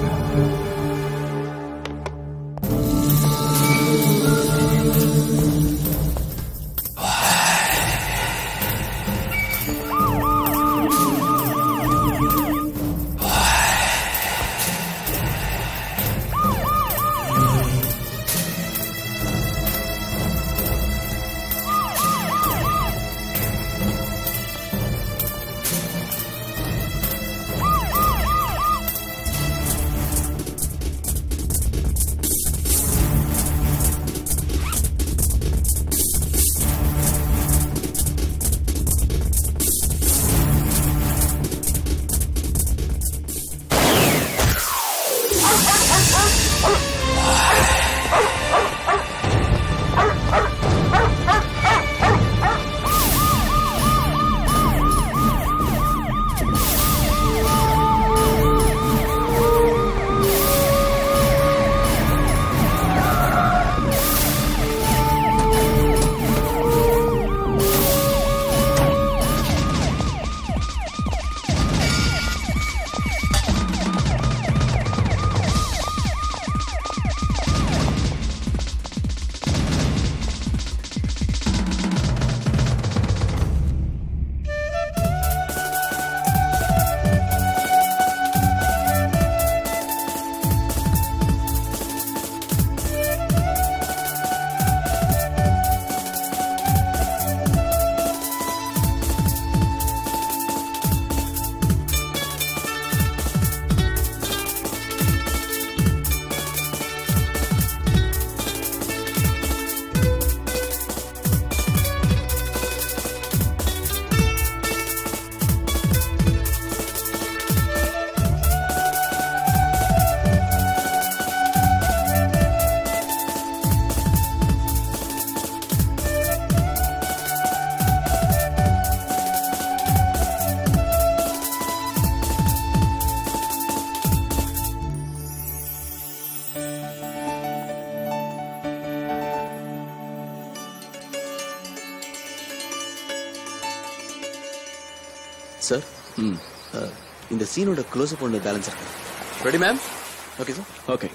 Sir ம் இந்த சீனோட close up ஒன்று பேலன்ஸ் இருக்கு ready ma'am okay sir okay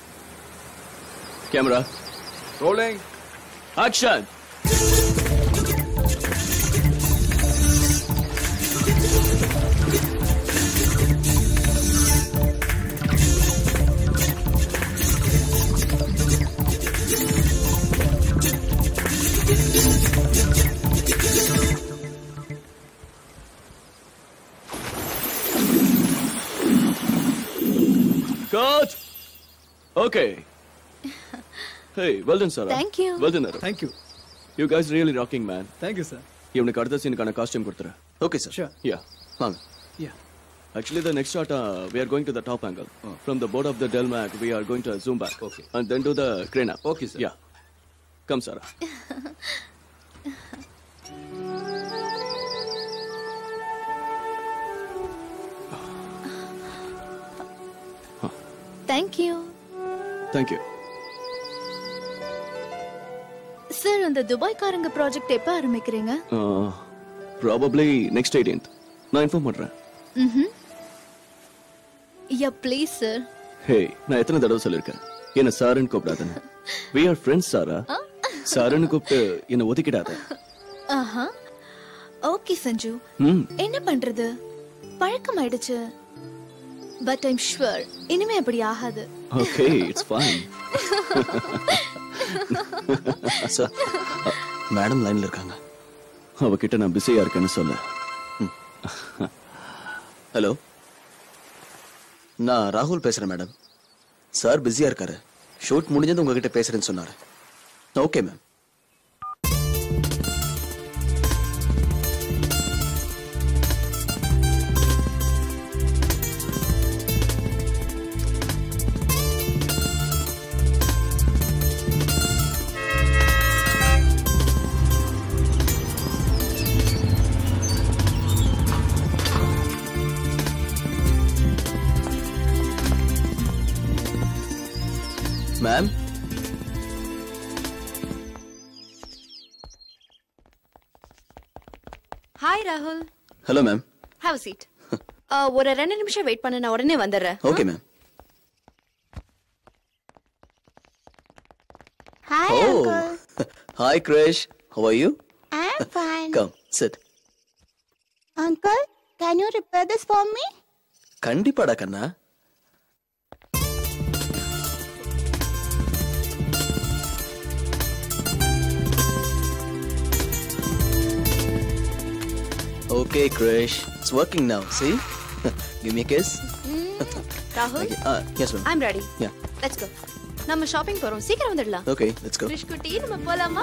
camera rolling action Cut! Okay. Hey, well done, Sarah. Thank you. Well done, Arun. Thank you. You guys really rocking, man. Thank you, sir. இவனுக்கு அடுத்த சீனுக்கான costume கொடுத்துரு okay sir Sure. Yeah வாங்க Yeah. Actually, the next shot, uh, we are going to the top angle. From the board of the Delmac, we are going to zoom back. Okay. And then do the crane up. Okay, sir. Yeah. Come, Sarah. Thank you Thank you. Sir அந்த துபாய்க்காரங்க project எப்ப ஆரம்பிக்கிறீங்க Uh, probably next 18th. நான் inform பண்றேன் ம் யா please sir hey நான் எத்தனை தடவை சொல்லிருக்கேன் என்ன சாருன்னு கூப்பிடாதன்னு we are friends சாரா சாருன்னு கூப்பிட்டு என்ன ஒதுக்கிடாத ஆஹா ஓகே சஞ்சு ம் என்ன பண்றது பழக்கம் ஆயிடுச்சு பட் ஐம் ஷுவர் இனிமே அப்படி ஆகாது okay it's fine sir madam லைன்ல இருக்காங்க அவகிட்ட நான் பிஸியா இருக்கேன்னு சொல்லு ஹலோ நான் ராகுல் பேசுறேன் மேடம் சார் பிஸியா இருக்காரு ஷூட் முடிஞ்சது உங்ககிட்ட பேசுறேன்னு சொன்னாரு ஓகே மேம் மேம் ஹாய் ராகுல் ஹலோ மேம் ஹாவ் சீட் ஒரு ரெண்டு நிமிஷம் வெயிட் பண்ணு நான் உடனே வந்துடுறேன் okay ma'am Hi, Oh, Uncle. hi, Krish. How are you? I'm fine. Come, sit. Uncle, can you repair this for me? கண்டிப்பாடா கண்ணா Okay, Krish. It's working now. See? Give me a kiss. ராகுல் Okay. Ah, yes, ma'am. I'm ready Yeah. Let's go நம்ம shopping போறோம் சீக்கிரம் வந்துடலாம் Okay, let's go. கிருஷ் குட்டி நம்ம போலாமா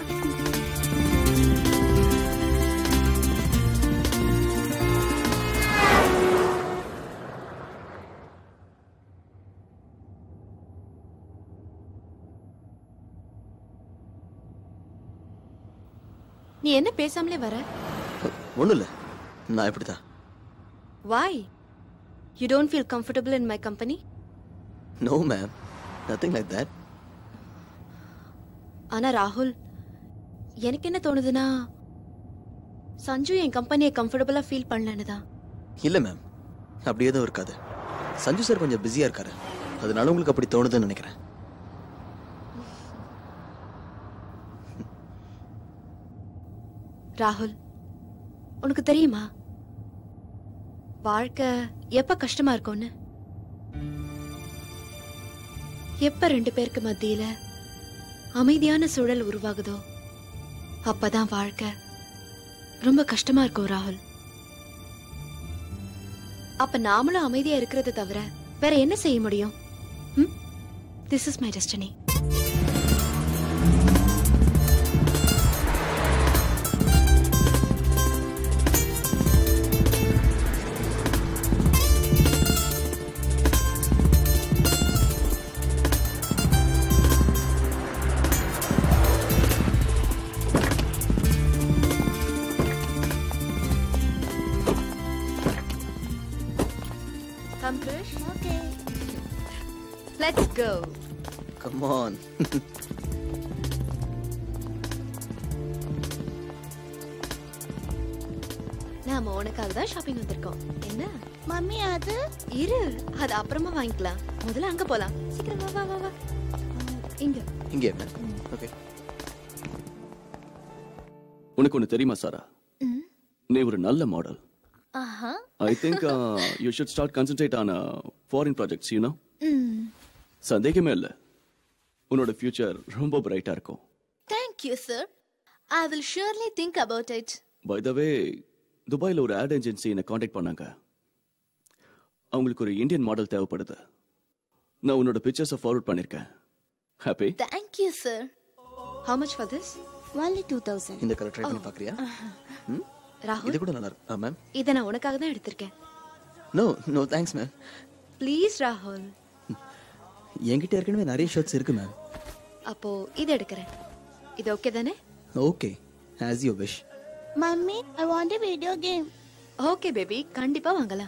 நீ என்ன பேசாமலே வர ஒன்றும் இல்லை நான் இப்படி தான் why you don't feel comfortable in my company no ma'am nothing like that ஆனா ராகுல் எனக்கு என்ன தோணுதுன்னா சஞ்சு என் கம்பெனியை கம்ஃபர்டபுளா ஃபீல் பண்ணலன்னு தான் இல்லை மேம் அப்படி எதுவும் இருக்காது சஞ்சு சார் கொஞ்சம் பிஸியாக இருக்காரு அதனால உங்களுக்கு அப்படி தோணுதுன்னு நினைக்கிறேன் ராகுல் உனக்கு தெரியுமா வாழ்க்கை எப்ப கஷ்டமா இருக்கும்னு எப்ப ரெண்டு பேருக்கு மத்தியில அமைதியான சூழல் உருவாகுதோ அப்பதான் வாழ்க்கை ரொம்ப கஷ்டமா இருக்கும் ராகுல் அப்ப நாமளும் அமைதியா இருக்கிறத தவிர வேற என்ன செய்ய முடியும் this is my destiny Come, Krish. Okay. Let's go. Come on. நாம உனக்காக தான் ஷாப்பிங் வந்திருக்கோம் என்ன மம்மி அது இரு அது அப்புறமா வாங்கிக்கலாம் முதல்ல அங்க போலாம் சீக்கிரம் வா வா வா வா இங்க இங்கே மேம் ஓகே உனக்கு ஒண்ணு தெரியுமா சாரா நீ ஒரு நல்ல மாடல் ஆஹா I think you should start concentrate on foreign projects you know சந்தேகமே இல்ல உன்னோட ஃபியூச்சர் ரொம்ப பிரைட்டா இருக்கும் thank you sir I will surely think about it by the way துபாயில் ஒரு ஆட் ஏஜென்சி என்னை காண்டாக்ட் பண்ணாங்க அவங்களுக்கு ஒரு இந்தியன் மாடல் தேவைப்படுது நான் உன்னோட பிக்சர்ஸை ஃபார்வர்ட் பண்ணியிருக்கேன் happy thank you sir how much for this only 2000. இந்த கலர் ட்ரை பண்ணி பார்க்குறியா இது ராகுல் கூட நல்லா இருக்கு மேம் இதை நான் உனக்காக தான் எடுத்திருக்கேன் no no thanks ma'am please ராகுல் என்கிட்ட ஏற்கனவே நிறைய ஷர்ட்ஸ் இருக்கு மேம் அப்போ இது எடுக்கிறேன் இது ஓகே தானே okay as you wish Mummy, I want a video game. Okay baby கண்டிப்பா வாங்கலாம்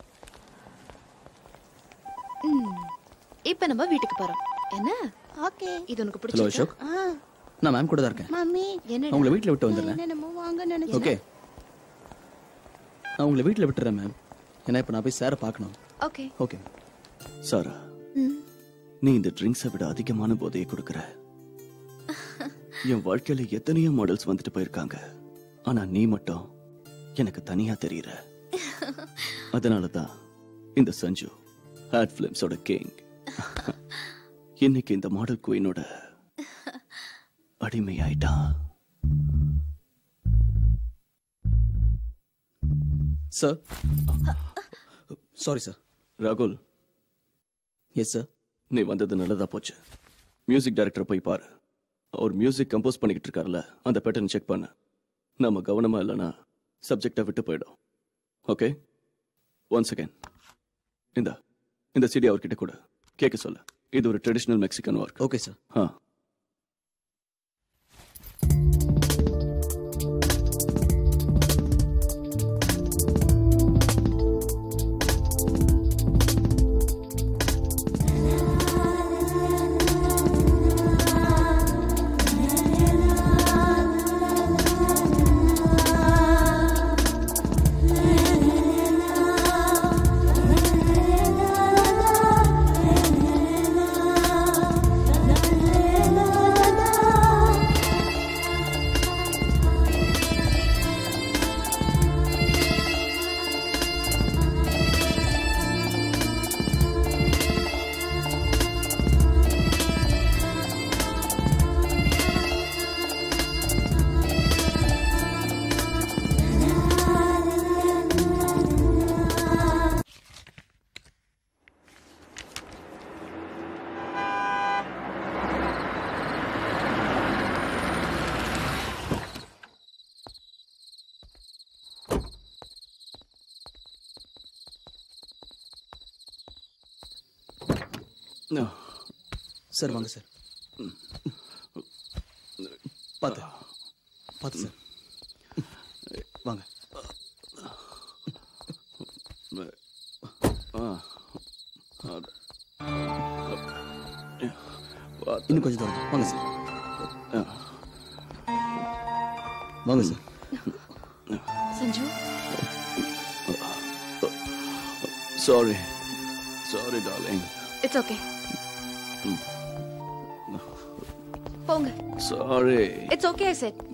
ம், இப்ப நம்ம வீட்டுக்கு போறோம் என்ன Okay. இது உனக்கு ஹலோ பிடிச்சிருக்கா அசோக் Ah, நான் மேம் கூட தான் இருக்கேன் மம்மி என்னடா நான் உங்களை வீட்டில் விட்டு வந்துடுறேன் என்னென்னமோ வாங்க நினைச்சேன் ஓகே நான் உங்களை வீட்டில் விட்டுறேன் மேம் ஏன்னா இப்போ நான் போய் சாரை பார்க்கணும் ஓகே ஓகே சாரா நீ இந்த ட்ரிங்க்ஸை விட அதிகமான போதையை கொடுக்கற என் வாழ்க்கையில எத்தனையோ மாடல்ஸ் வந்துட்டு போயிருக்காங்க ஆனா நீ மட்டும் எனக்கு தனியா தெரியற அதனால தான் இந்த சஞ்சு ஹேட் பிலிம்ஸோட கிங் இன்னைக்கு இந்த மாடல் குயினோட அடிமை ஆயிட்டான் சார் சாரி சார் ராகுல் எஸ் சார் நீ வந்தது நல்லதா போச்சு மியூசிக் டைரக்டர் போய் பாரு அவர் மியூசிக் கம்போஸ் பண்ணிக்கிட்டு இருக்காருல்ல அந்த பேட்டர்ன் செக் பண்ணு நம்ம கவனமா இல்லைன்னா சப்ஜெக்டை விட்டு போயிடும் ஓகே ஒன் செகண்ட் இந்த இந்த சிடி அவர்கிட்ட கூட கேட்க சொல்லு இது ஒரு traditional Mexican work okay sir ஆ Na சார் வாங்க சார் பார்த்து பார்த்து சார் வாங்க இன்னும் கொஞ்சம் தூரம் வாங்க சார் வாங்க sir Sanju sorry sorry darling it's okay போங்க sorry it's okay I said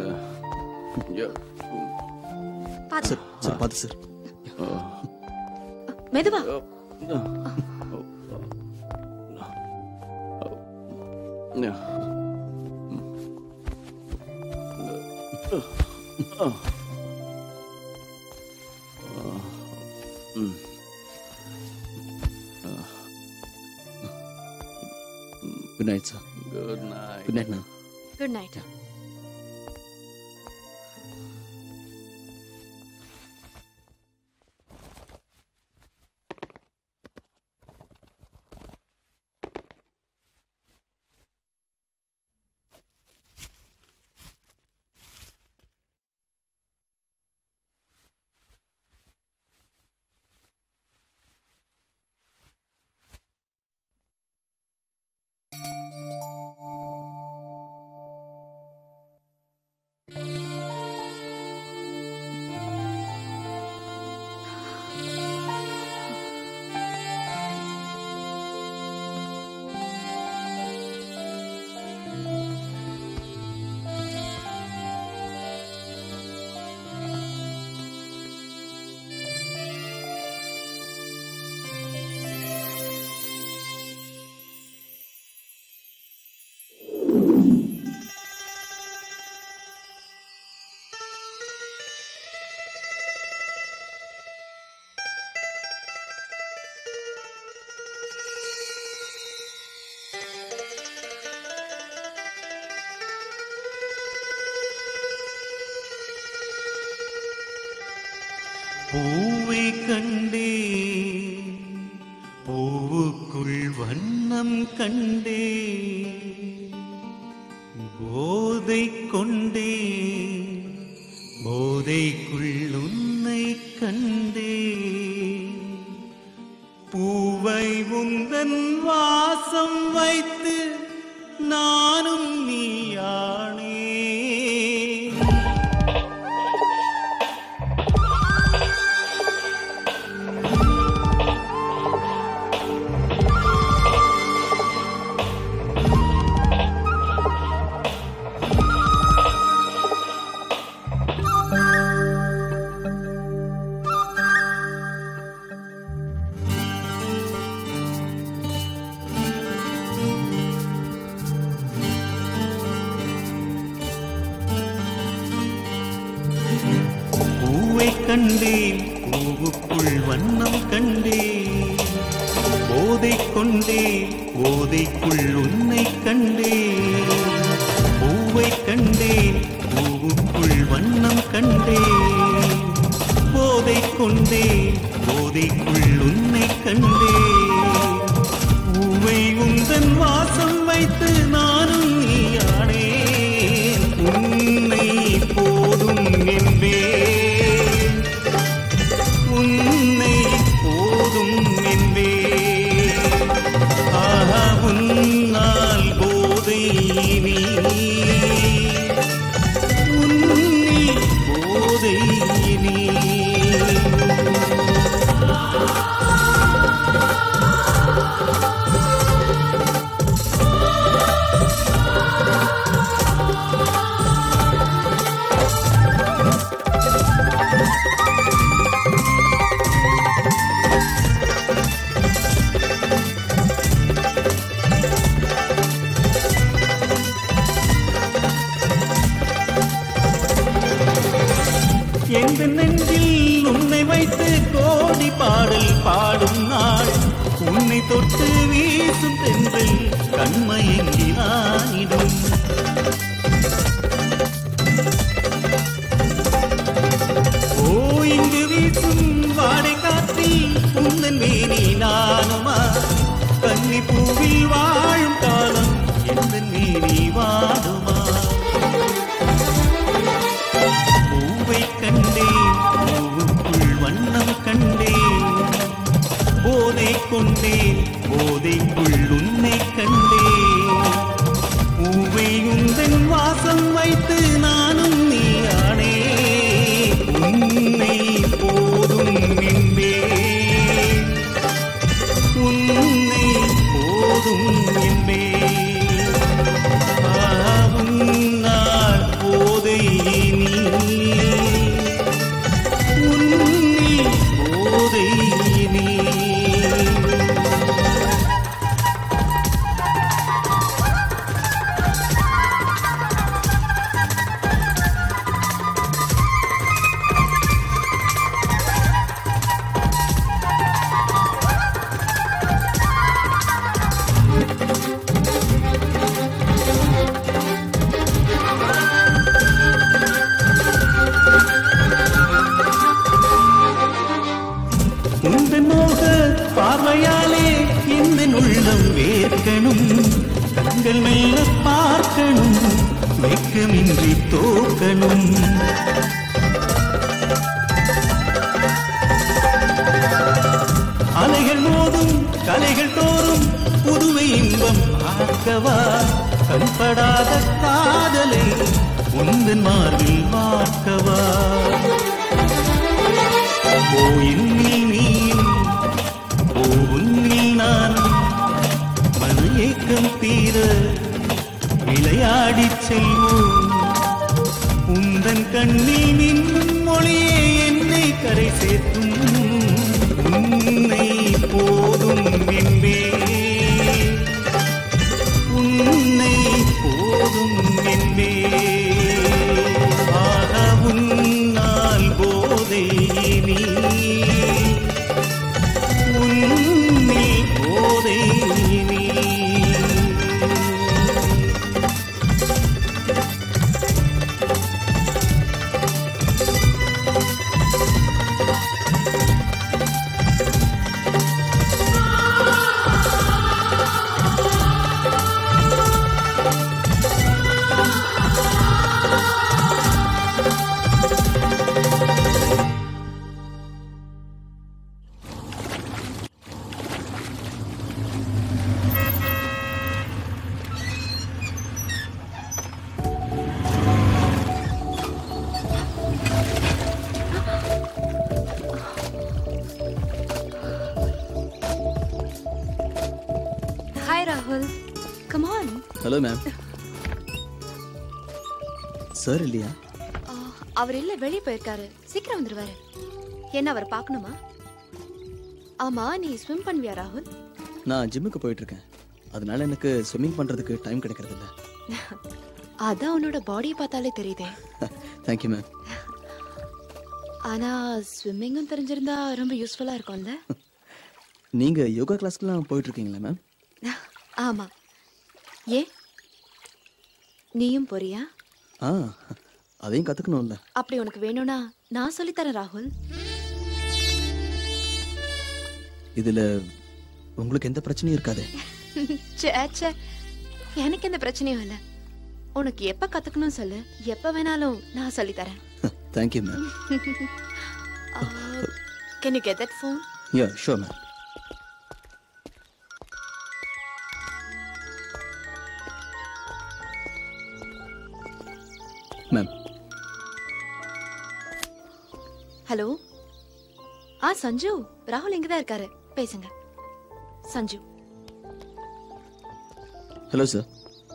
பாத்து சார் சார் பார்த்து சார் மெதுவா good night sir good night good night ma'am good night பூவை கண்டே பூவுக்குள் வண்ணம் கண்டே போதை கொண்டே போதைக்குள் உன்னை கண்டே பூவை உந்தன் வாசம் வைத்து நானும் நீயானே பூவை கண்டேன் பூவுக்குள் வண்ணம் கண்டேன் போதை கொண்டேன் போதைக்குள் உன்னை கண்டேன் பூவை கண்டேன் பூவுக்குள் வண்ணம் கண்டேன் போதை கொண்டேன் போதைக்குள் உன்னை கண்டேன் பூவை உந்தன் வாசம் வைத்து நானும் நீயானேன் உன்னை போதும் என்பேன் உன்னை போதும் என்பேன் ஆஹா உன்னால் போதை நீ உன்னில் போதை நீ எந்த நெஞ்சில் உன்னை வைத்து கோடி பாடல் பாடும் நாள் உன்னை தொட்டு வீசும் தென்றல் கண்மயங்கினானிடும் ஓ இங்கு வீசும் வாடை காற்றில் உந்தன் மேனி நானுமா கண்ணி கன்னி பூவில் வாழும் காலம் எந்த நீ வாடுமா பூவை கண்டேன் பூவுக்குள் வண்ணம் கண்டேன் போதை கொண்டேன் போதைக்குள் உன்னை கண்டேன் பூவை உந்தன் வாசம் வைத்து நானும் நீயானே உன்னை போதும் என்பேன் உன்னை போதும் என்பேன் உன்னால் போதை நீ உன்னில் போதை நீ உந்தன் மோக பார்வையாலே இந்த உள்ளம் வேர்க்கணும் கண்கள் மெல்ல பார்க்கணும் வெட்கமின்றி தோக்கணும் அலைகள் மோதும் கலைகள் தோறும் புதுவை இன்பம் பார்க்கவா கண்படாத காதலை உந்தன் மார்பில் பார்க்கவா ஓ என்னில் நீயும் ஓ உன்னில் நானும் மன ஏக்கம் தீர விளையாடிச் செல்வோம் உந்தன் கண்ணில் மின்னும் மொழியே என்னை கரை சேர்க்கும் உன்னை போதும் என்பே உன்னை போதும் என்பே ஆக உன்னால் போதை நீ உன்னில் போதை நீ ஹாய் ராகுல் come on hello ma'am sir இல்லையா அவர் இல்ல வெளியே போயிருக்காரு சீக்கிரம் வந்துருவாரு என்ன அவர் பார்க்கணுமா ஆமா நீ ஸ்விம் பண்ணுவியா ராகுல் நான் ஜிம்முக்கு போயிட்டு இருக்கேன் அதனால எனக்கு ஸ்விம்மிங் பண்றதுக்கு டைம் கிடைக்கிறது இல்ல அதான் உன்னோட பாடியை பார்த்தாலே தெரியுதே தேங்க்யூ மேம் ஆனா ஸ்விம்மிங்கும் தெரிஞ்சிருந்தா ரொம்ப யூஸ்ஃபுல்லா இருக்கும்ல நீங்க யோகா கிளாஸ்க்குலாம் போயிட்டு இருக்கீங்களா மேம் ஆமா ஏ நீயும் போறியா ஆ அதையும் கத்துக்கணும்ல அப்படி உனக்கு வேணும்னா நான் சொல்லித்தரேன் ராகுல் இதுல உங்களுக்கு எந்த பிரச்சனையும் இருக்காதே ச்சே, ச்சே. எனக்கு எந்த பிரச்சனையும் இல்ல உனக்கு எப்ப கத்துக்கணும் சொல்லு எப்ப வேணாலும் நான் சொல்லித்தரேன் thank you ma'am can you get that phone yeah sure ma'am ma'am hello ஆ சஞ்சு ராகுல் இங்க தான் இருக்காரு பேசுங்க Sanju hello sir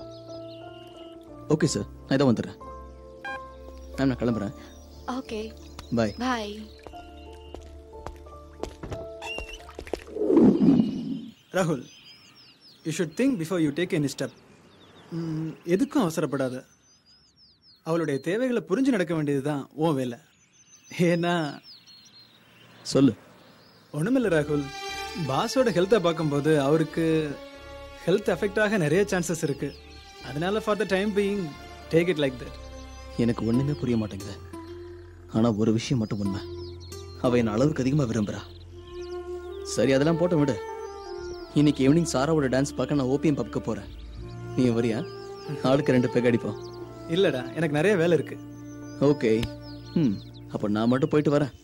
okay sir நான் இதான் வந்துடுறேன் மேம் நான் கிளம்புறேன் ஓகே பாய் பாய் ராகுல் you should think before you take any step எதுக்கும் அவசரப்படாத அவளுடைய தேவைகளை புரிஞ்சு நடக்க வேண்டியது தான் உன் வேலை ஏன்னா சொல்லு ஒன்றுமில்ல ராகுல் பாஸோட ஹெல்த்தை பார்க்கும்போது அவருக்கு ஹெல்த் அஃபெக்ட் ஆக நிறைய சான்சஸ் இருக்கு அதனால for the time being take it like that எனக்கு ஒண்ணுமே புரிய மாட்டேங்குது ஆனா ஒரு விஷயம் மட்டும் உண்மை அவ என்ன அளவுக்கு அதிகமா விரும்புறா சரி அதெல்லாம் போட்டு விடு இன்னைக்கு ஈவினிங் சாராவோட டான்ஸ் பார்க்க நான் ஓபிஎம் பப்க்கு போறேன் நீ வரியா ஆளுக்கு ரெண்டு பேக் அடிப்போம் இல்லடா எனக்கு நிறைய வேலை இருக்கு ஓகே ம் அப்போ நான் மட்டும் போயிட்டு வரேன்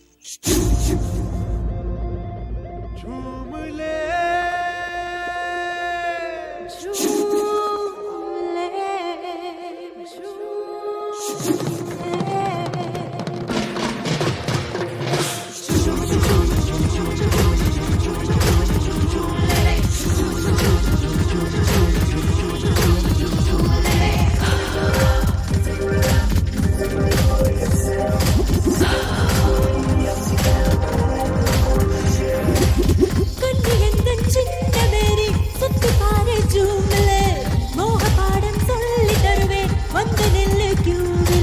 கண்ணு எந்தன் சின்ன மேரி சுத்தி பாரு ஜூம்ல மோக பாடம் சொல்லி தருவேன் வந்து நில்லு கியூவில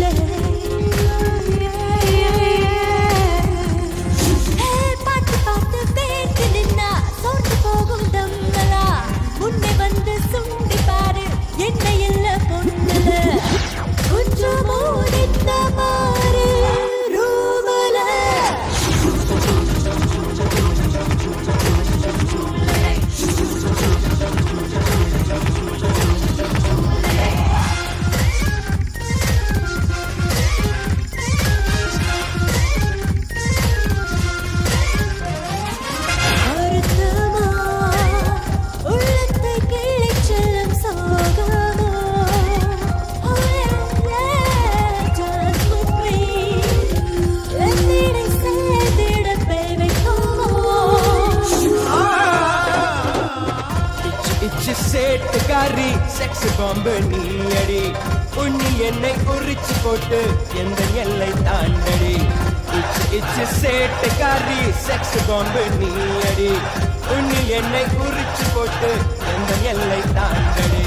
பாட்டு பாட்டு பேட்டு நின்னா சோர்ந்து போகும் தம்மலா முன்னே வந்து சுண்டி பாரு என்ன இல்ல பொண்ணுல கொஞ்சம் மோதித்த மாறு ரூமல அறுத்தமா உள்ளத்தை கிள்ளிச் செல்லும் சோகமா Oh yeah, just with me என்னிடை சேர்ந்திட பேவை இச்சு சேட்டுக்காரி செக்ஸ் பாம்பு நீ அடி உன்னி என்னை உரிச்சு போட்டு எந்த எல்லை தாண்டடி இச்சு இச்சு சேட்டுக்காரி செக்ஸ் பாம்பு நீ அடி உன்னி என்னை உரிச்சு போட்டு எந்த எல்லை தாண்டடி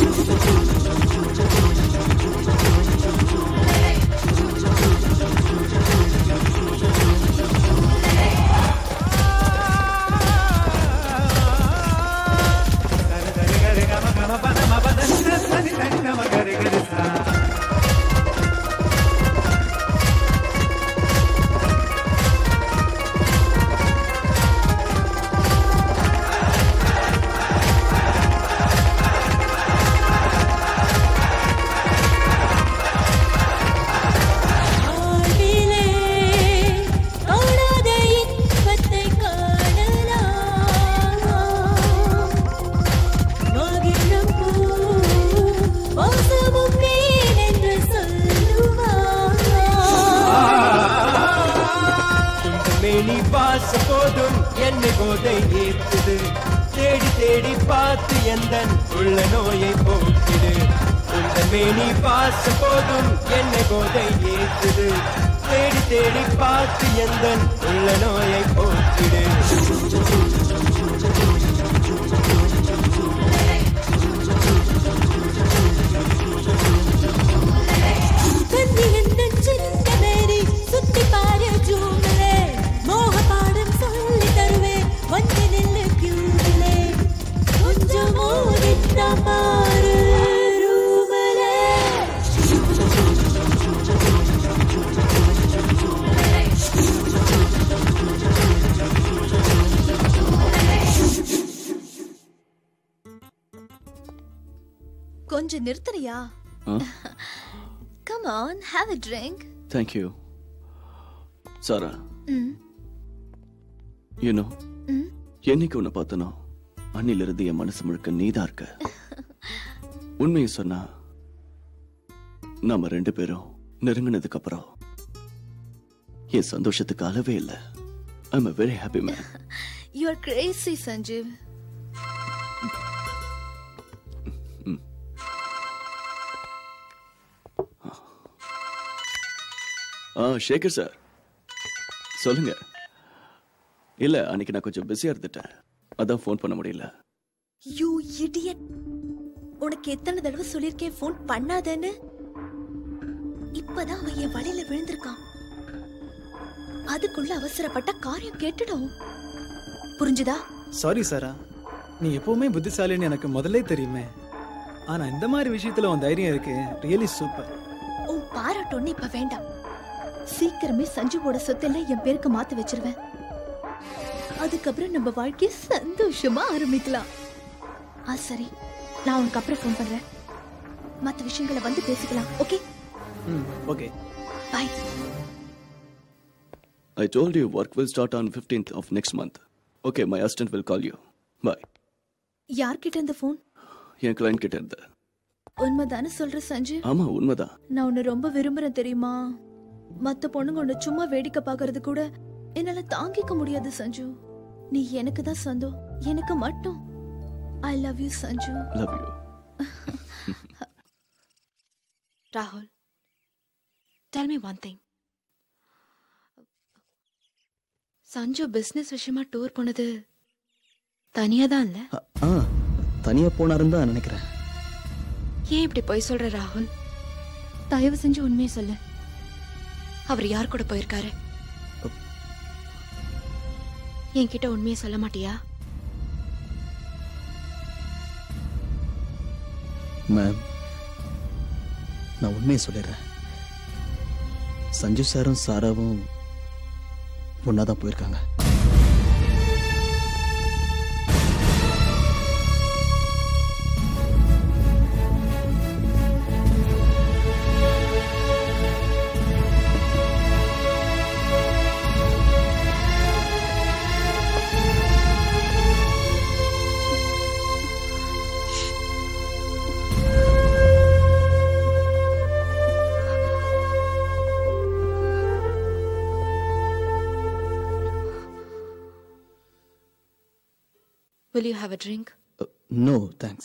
ஆழ்விலே காணாத இன்பத்தை காணலாம் மகிழும் பூ வாசமும் நீர் என்று சொல்லுவார் இந்த மேனி வாச போதும் என்னை போதை ஏத்துது தேடி தேடி பார்த்து எந்த உள்ள நோயை போக்குது இந்த மேனி வாச போதும் என்னை போதை ஏத்துது தேடி தேடி பார்த்து எந்த உள்ள நோயை போக்குது கண்ணி எந்தன் சின்ன மேரி சுத்தி பாரு ஜூமலே மோக பாடம் சொல்லி தருவேன் வந்து நில்லு கியூவிலே கொஞ்சம் மோதித்த பாரு ரூமலே கொஞ்சம் நிறுத்துறியா ஆ come on have a drink thank you Sara hmm you know ம் என்னைக்கு உன்னை பார்த்தனோ அன்னிலிருந்து என் மனசு முழுக்க நீதான் இருக்க உண்மையை சொன்னா நாம ரெண்டு பேரும் நெருங்கினதுக்கு அப்புறம் என் சந்தோஷத்துக்கு அளவே இல்லை I'm a very happy man you are crazy Sanjeev ஆ சேகர் சார் சொல்லுங்க இல்ல அன்னைக்கு நான் கொஞ்சம் பிஸியா இருந்துட்டேன் அதான் ஃபோன் பண்ண முடியல யூ இடியட் உனக்கு எத்தனை தடவை சொல்லிருக்கேன் ஃபோன் பண்ணாதேன்னு இப்பதான் அவன் என் வலையில விழுந்திருக்கான் அதுக்குள்ள அவசரப்பட்ட காரியம் கேட்டுடும் புரிஞ்சுதா சாரி சாரா நீ எப்பவுமே புத்திசாலின்னு எனக்கு முதல்ல தெரியுமே ஆனா இந்த மாதிரி விஷயத்துல உன் தைரியம் இருக்கு ரியலி சூப்பர் உன் பாராட்டொன்னு இப்ப வேண்டாம் சீக்கிரமே சஞ்சுவோட சொத்தெல்லாம் என் பேருக்கு மாத்தி வச்சிருவேன் அதுக்கப்புறம் நம்ம வாழ்க்கைய சந்தோஷமா ஆரம்பிக்கலாம் ஆ சரி நான் உனக்கு அப்புறம் ஃபோன் பண்றேன் மத்த விஷயங்களை வந்து பேசிக்கலாம் ஓகே ம் okay bye I told you work will start on 15th of next month. Okay, my assistant will call you. Bye. யார்கிட்ட இந்த ஃபோன் என் கிளைண்ட் கிட்ட இருந்த உண்மைதானே சொல்ற சஞ்சு ஆமா உண்மைதான் நான் உன்னை ரொம்ப விரும்புறேன் தெரியுமா மத்த பொண்ணுங்க உன்னை சும்மா வேடிக்கை பார்க்கறது கூட என்னால தாங்கிக்க முடியாது சஞ்சு நீ எனக்கு தான் சொந்தம் எனக்கு மட்டும் I love you Sanju love you ராகுல் tell me one thing Sanju business விஷயமா டூர் போனது தனியா தான் இல்ல அ- ஆ தனியா போனாருன்னு தான் நினைக்கிறேன் ஏன் இப்படி பொய் சொல்ற ராகுல் தயவு செஞ்சு உண்மையை சொல்லு அவர் யார் கூட போயிருக்காரு என்கிட்ட உண்மையை சொல்ல மாட்டியா மேம் நான் உண்மையை சொல்லிடுறேன் சஞ்சு சாரும் சாராவும் ஒன்னா தான் போயிருக்காங்க will you have a drink no thanks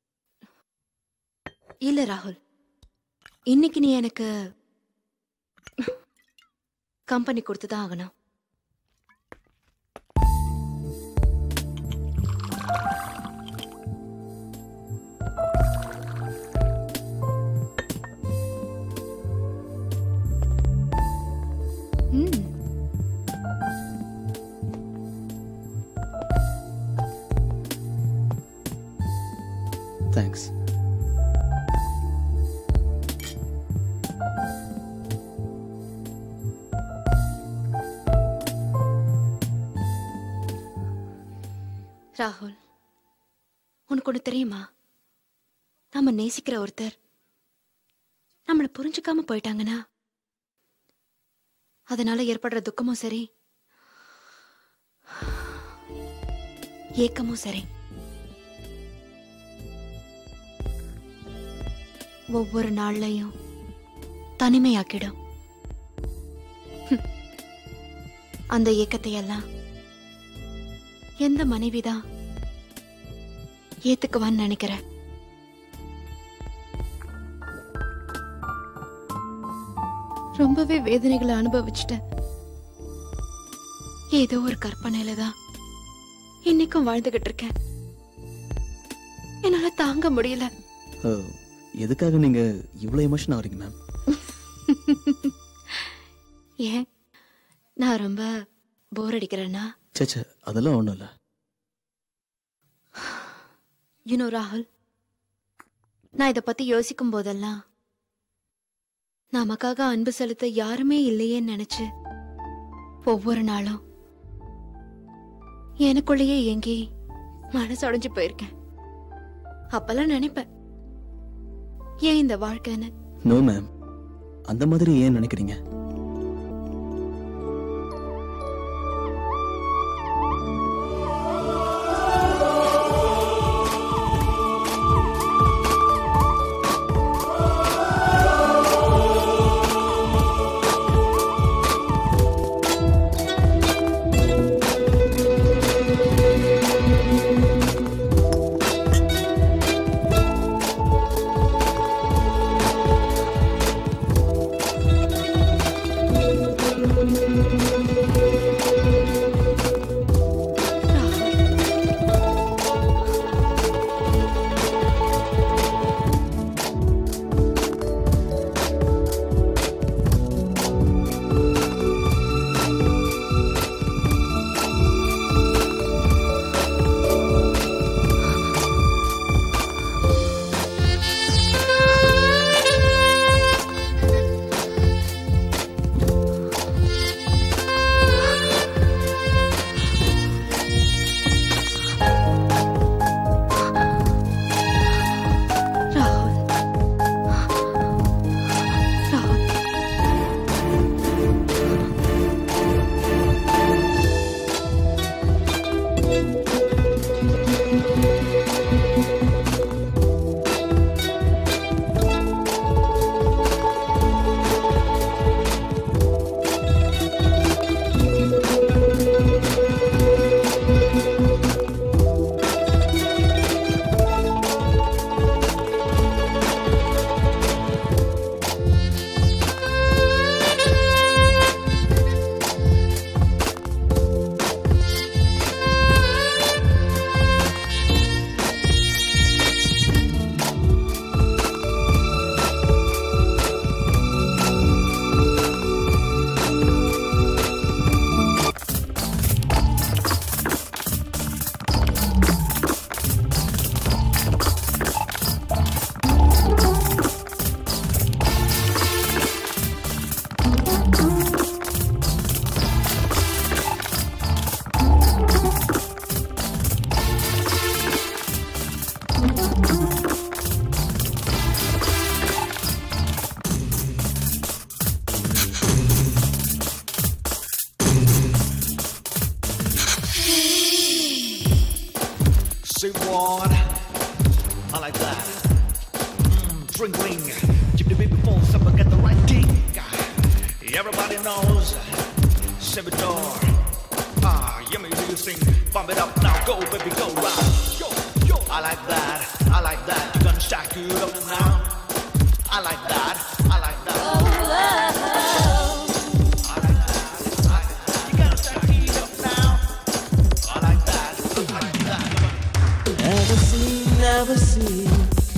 இல்ல ராகுல் இன்னைக்கு நீ எனக்கு கம்பெனி கொடுத்து தான் ஆகணும் ம் தேங்க்ஸ் ராகுல் உனக்கு ஒன்று தெரியுமா நாம நேசிக்கிற ஒருத்தர் நம்மளை புரிஞ்சுக்காம போயிட்டாங்கன்னா அதனால ஏற்படுற துக்கமும் சரி ஏக்கமும் சரி ஒவ்வொரு நாள்லையும் தனிமையாக்கிடும் ஹம். அந்த ஏக்கத்தை எல்லாம் எந்த மனைவிதான் ஏத்துக்குவான்னு நினைக்கிறேன் ரொம்பவே வேதனைகளை அனுபவிச்சிட்டேன் ஏதோ ஒரு கற்பனையில தான் இன்னைக்கும் வாழ்ந்துகிட்டு இருக்கேன் என்னால தாங்க முடியல ஓ, எதுக்காக நீங்க இவ்வளோ எமோஷன் ஆகுறீங்க மேம் ஏன் நான் ரொம்ப போர் அடிக்கிறேன்னா சேச்சே அதெல்லாம் ஒன்றும் இல்லை யூனோ ராகுல் நான் இதை பத்தி யோசிக்கும் போதெல்லாம் நமக்காக அன்பு செலுத்த யாருமே இல்லையேன்னு நினைச்சு ஒவ்வொரு நாளும் எனக்குள்ளேயே ஏங்கி மனசு உடைஞ்சு போயிருக்கேன் அப்பெல்லாம் நினைப்பேன் ஏன் இந்த வாழ்க்கைன்னு நோ மேம் அந்த மாதிரி ஏன் நினைக்கிறீங்க board. I like that. Mm, drink ring. Keep the baby full, supper get the right thing. Everybody knows. Servitor. Ah, yummy, do you sing? Bump it up now, go baby, go round. Yo, yo. I like that. I like that. You gonna stack it up now? I like that. I like that. You gotta stack it up now. I like that. I like that. Never seen, never seen.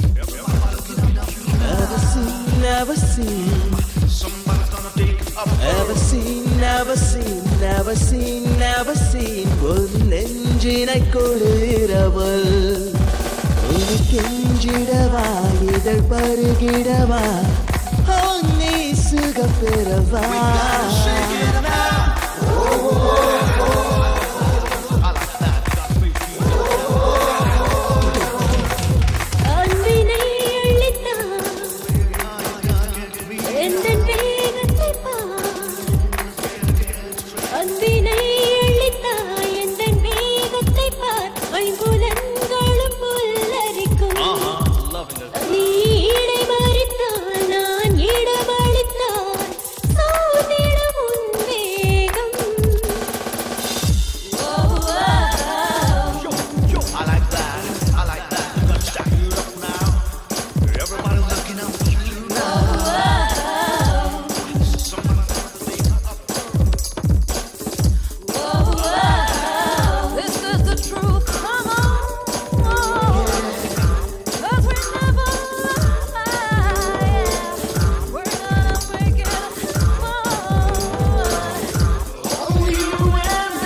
Never seen, never seen. Somebody's gonna take up. Never seen, never seen, never seen, never seen. ஒரு நெஞ்சினை கொடுகிறவள் ஒரு கெஞ்சிடவா இதழ் பருகிடவா ஓ, நீ சுக பெறவா அன்பினை அள்ளித்தான் எந்தன் வேகத்தை பார் அன்பினை அள்ளித்தான் எந்தன் வேகத்தை பார் ஐம்புலன்களும் புல்லரிக்கும் நீ இடை மறித்தால் நான் இடமளித்தால் சோதிடம் உன் வேகம் I like that. I like that. You gonna stack it up now. Everybody's looking up. This is the truth. Come on. Cause we never lie. We're gonna make it. Only you and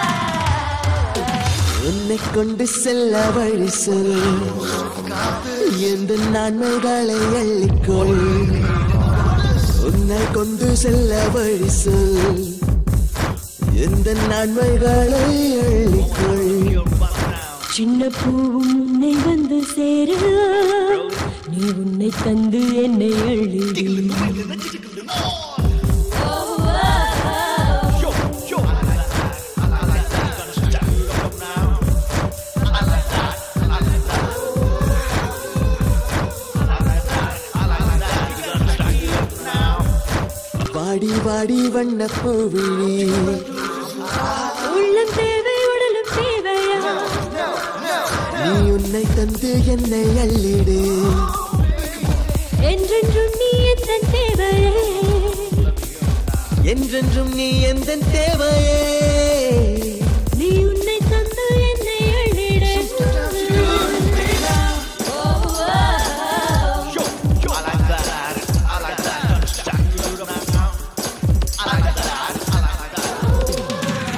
உன்னை கொண்டு செல்ல வழி சொல் எந்த நன்மைகளை அள்ளிக்கொள் உன்னை கொண்டு செல்ல வழி சொல் எந்த நன்மைகளை அள்ளிக்கொள் சின்ன பூவும் உன்னை வந்து சேர நீ உன்னை தந்து என்னை அள்ளி வாடி வாடி வண்ண பூவிழி உள்ளம் தேவை உடலும் தேவையா நீ உன்னை தந்து என்னை அள்ளிடு என்றென்றும் நீ எந்த தேவையே என்றென்றும் நீ எந்த தேவையே நீ உன்னை தந்து என்னை அள்ளிட I like that. I like that. Gonna stack it up now. I like that. I like that.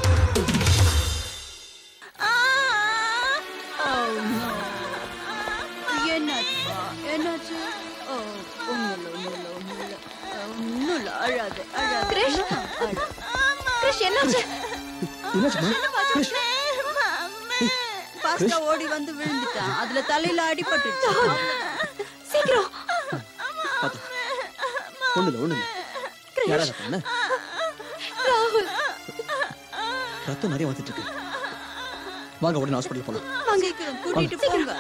என்னாச்சுப்பா என்னாச்சு ஓ ஒண்ணுல ஒண்ணுல ஒண்ணுல ஒண்ணுல அழாது அழாது கிரிஷ். கிரிஷ் என்னாச்சு பாஸ்டா ஓடி வந்து விழுந்துட்டான் அதுல தலையில அடிபட்டுச்சு சீக்கிரம் ஒண்ணுல ஒண்ணுல யாராவது பண்ண ராகுல் ரத்தம் நிறைய வந்துட்டு இருக்கு வாங்க உடனே ஹாஸ்பிட்டல் போலாம் வாங்க சீக்கிரம் கூட்டிட்டு போங்க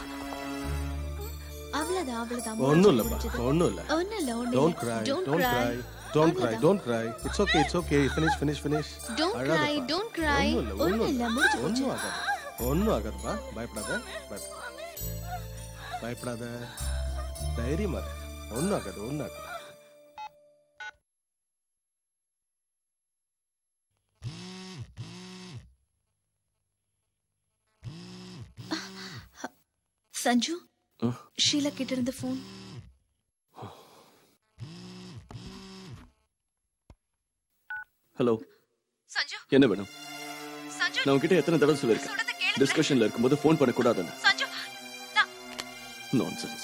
அவ்வளவுதான் அவ்வளவுதான் ஒன்றும் இல்லைப்பா ஒன்றும் இல்லை ஒண்ணும் இல்ல ஒண்ணும் டோன்ட் இல்ல. Cry Don't don't cry. Cry don't cry don't cry it's okay it's okay finish finish finish Don't cry, don't cry. ஒண்ணும் இல்ல, முடிஞ்சு போச்சு. ஒன்றும் ஆகாது ஒன்றும் ஆகாதுப்பா பயப்படாத பயப்படாத பயப்படாத தைரியமா இரு. ஒன்றும் ஆகாது ஒன்றும் ஆகாது சஞ்சு ஆ? ஷீலா கிட்ட இருந்த போன் ஹலோ சஞ்சு என்ன வேணும் சஞ்சு நான் உன்கிட்ட எத்தனை தடவை சொல்லியிருக்கேன் டிஸ்கஷன்ல இருக்கும்போது ஃபோன் பண்ணக்கூடாதுன்னு சஞ்சு நான்சென்ஸ்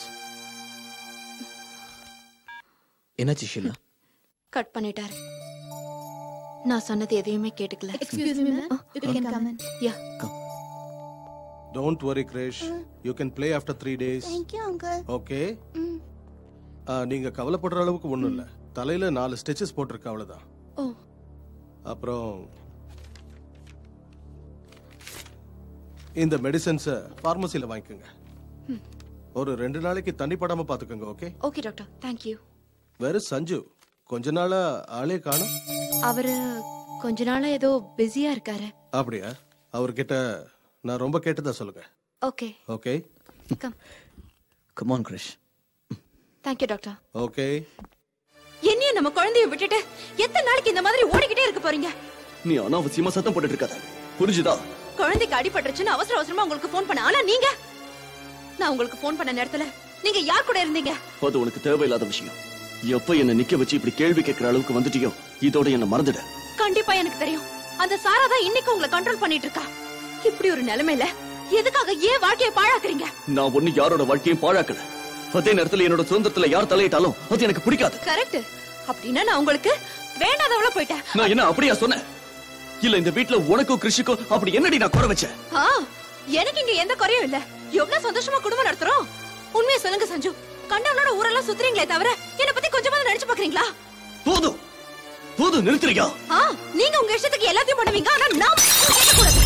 என்னாச்சு ஷீலா கட் பண்ணிட்டாரு நான் சொன்னது எதையுமே கேட்டுக்கல excuse me ma'am you can come in yeah don't worry Grace you can play after three days thank you uncle okay நீங்க கவலைப்படுற அளவுக்கு ஒன்றும் இல்லை தலையில நாலு ஸ்டிச்சஸ் போட்டிருக்க அவ்வளவுதான் ஓ அப்புறம் இந்த மெடிசன்ஸை ஃபார்மசியில் வாங்கிக்கோங்க ஒரு ரெண்டு நாளைக்கு தண்ணி படாம பாத்துக்கோங்க ஓகே ஓகே டாக்டர் தேங்க்யூ வேற சஞ்சு கொஞ்ச நாளா ஆளே காணும் அவரு கொஞ்ச நாளா ஏதோ பிஸியா இருக்காரு அப்படியா அவர்கிட்ட நான் ரொம்ப கேட்டதா சொல்லுங்க okay okay come come on Krish thank you doctor okay என்னைய நம்ம குழந்தைய விட்டுட்டு எத்தனை நாளைக்கு இந்த மாதிரி ஓடிக்கிட்டே இருக்க போறீங்க நீ அனாவசியமா சத்தம் போட்டுட்டு இருக்காத புரிஞ்சுதா குழந்தைக்கு அடிபட்டுருச்சுன்னு அவசர அவசரமா உங்களுக்கு ஃபோன் பண்ண ஆனா நீங்க நான் உங்களுக்கு ஃபோன் பண்ண நேரத்துல நீங்க யார் கூட இருந்தீங்க அது உனக்கு தேவையில்லாத விஷயம் எப்ப என்ன நிக்க வச்சு இப்படி கேள்வி கேட்கிற அளவுக்கு வந்துட்டியோ இதோட என்ன மறந்துட கண்டிப்பா எனக்கு தெரியும் அந்த சாரா தான் இன்னைக்கு உங்களை கண்ட்ரோல் பண்ணிட்டு இருக்கா இப்படி ஒரு நிலைமையில எதுக்காக ஏன் வாழ்க்கைய பாழாக்குறீங்க நான் ஒண்ணு யாரோட வாழ்க்கையும் பாழாக்கல அதே நேரத்துல என்னோட சுதந்திரத்துல யார் தலையிட்டாலும் அது எனக்கு பிடிக்காது கரெக்ட் அப்படின்னா நான் உங்களுக்கு வேண்டாதவள போயிட்டேன் நான் என்ன அப்படியா சொன்னேன் இல்ல இந்த வீட்ல உனக்கும் கிருஷிக்கும் அப்படி என்னடி நான் குறை வச்சேன் ஆ, எனக்கு இங்க எந்த குறையும் இல்ல எவ்வளவு சந்தோஷமா குடும்பம் நடத்துறோம் உண்மையை சொல்லுங்க சஞ்சு கண்டவனோட ஊரெல்லாம் சுத்துறீங்களே தவிர என்ன பத்தி கொஞ்சமாவது நினைச்சு பாக்குறீங்களா போதும் போதும் நிறுத்துறியா ஆ நீங்க உங்க இஷ்டத்துக்கு எல்லாத்தையும் பண்ணுவீங்க ஆனா நான் கேட்கக்கூடாது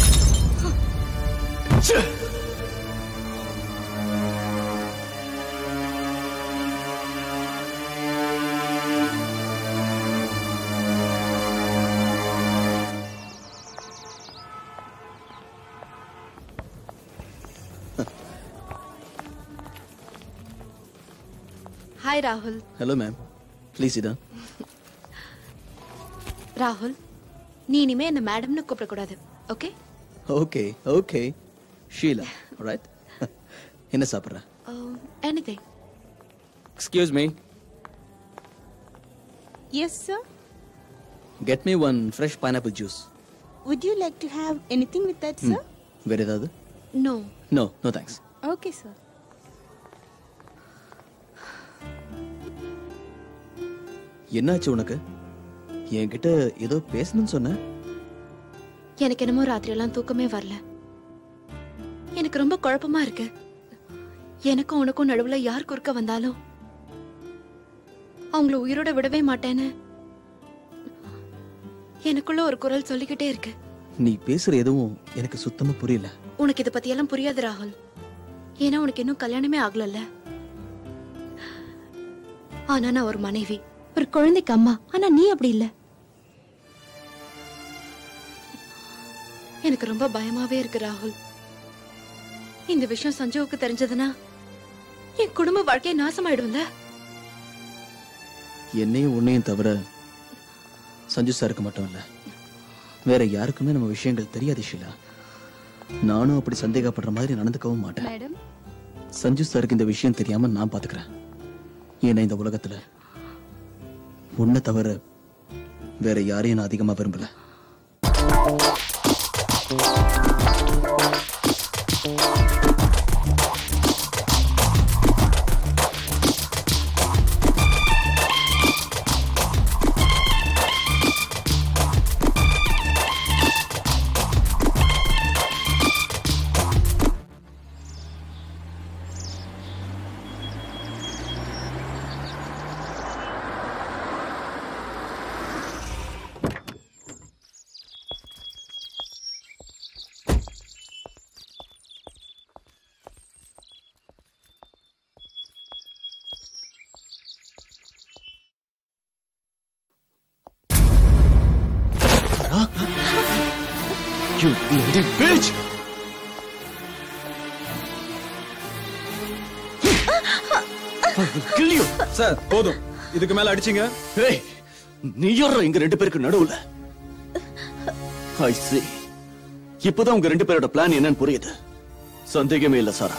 ச்சே. ஹாய் ராகுல் ஹலோ மேம் ப்ளீஸ் இதா ராகுல் நீ இனிமே என்ன மேடம்னு கூப்பிடக்கூடாது okay okay okay Sheela right என்ன சாப்பிட்ற anything excuse me Yes, sir. Get me one fresh pineapple juice Would you like to have anything with that, sir? வேற ஏதாவது no no no thanks Okay, sir. என்னாச்சு உனக்கு என்கிட்ட ஏதோ பேசணும்னு சொன்ன எனக்கு என்னமோ ராத்திரி எல்லாம் தூக்கமே வரல எனக்கு ரொம்ப குழப்பமா இருக்கு எனக்கும் உனக்கும் நடுவுல யார் குறுக்க வந்தாலும் அவங்கள உயிரோட விடவே மாட்டேன்னு எனக்குள்ள ஒரு குரல் சொல்லிக்கிட்டே இருக்கு நீ பேசுற எதுவும் எனக்கு சுத்தமா புரியல உனக்கு இத பத்தி எல்லாம் புரியாது ராகுல் ஏன்னா உனக்கு இன்னும் கல்யாணமே ஆகலல்ல ஆனா நான் ஒரு மனைவி ஒரு குழந்தைக்கு அம்மா ஆனா நீ அப்படி இல்ல எனக்கு ரொம்ப பயமாவே இருக்கு ராகுல் இந்த விஷயம் சஞ்சுவுக்கு தெரிஞ்சதுன்னா என் குடும்ப வாழ்க்கை நாசமாயிடும்ல என்னையும் உன்னையும் தவிர சஞ்சு சாருக்கு மட்டும் இல்ல வேற யாருக்குமே நம்ம விஷயங்கள் தெரியாது ஷீலா நானும் அப்படி சந்தேகப்படுற மாதிரி நடந்துக்கவும் மாட்டேன் மேடம் சஞ்சு சாருக்கு இந்த விஷயம் தெரியாம நான் பாத்துக்கிறேன் ஏன்னா இந்த உலகத்துல உன்னை தவிர வேற யாரையும் நான் அதிகமா விரும்பல You bloody bitch! kill you! Sir போதும் இதுக்கு மேல அடிச்சீங்க Hey, நீ யாரா எங்க ரெண்டு பேருக்கு நடுவுல I see. இப்பதான் உங்க ரெண்டு பேரோட பிளான் என்னன்னு புரியுது சந்தேகமே இல்ல சாரா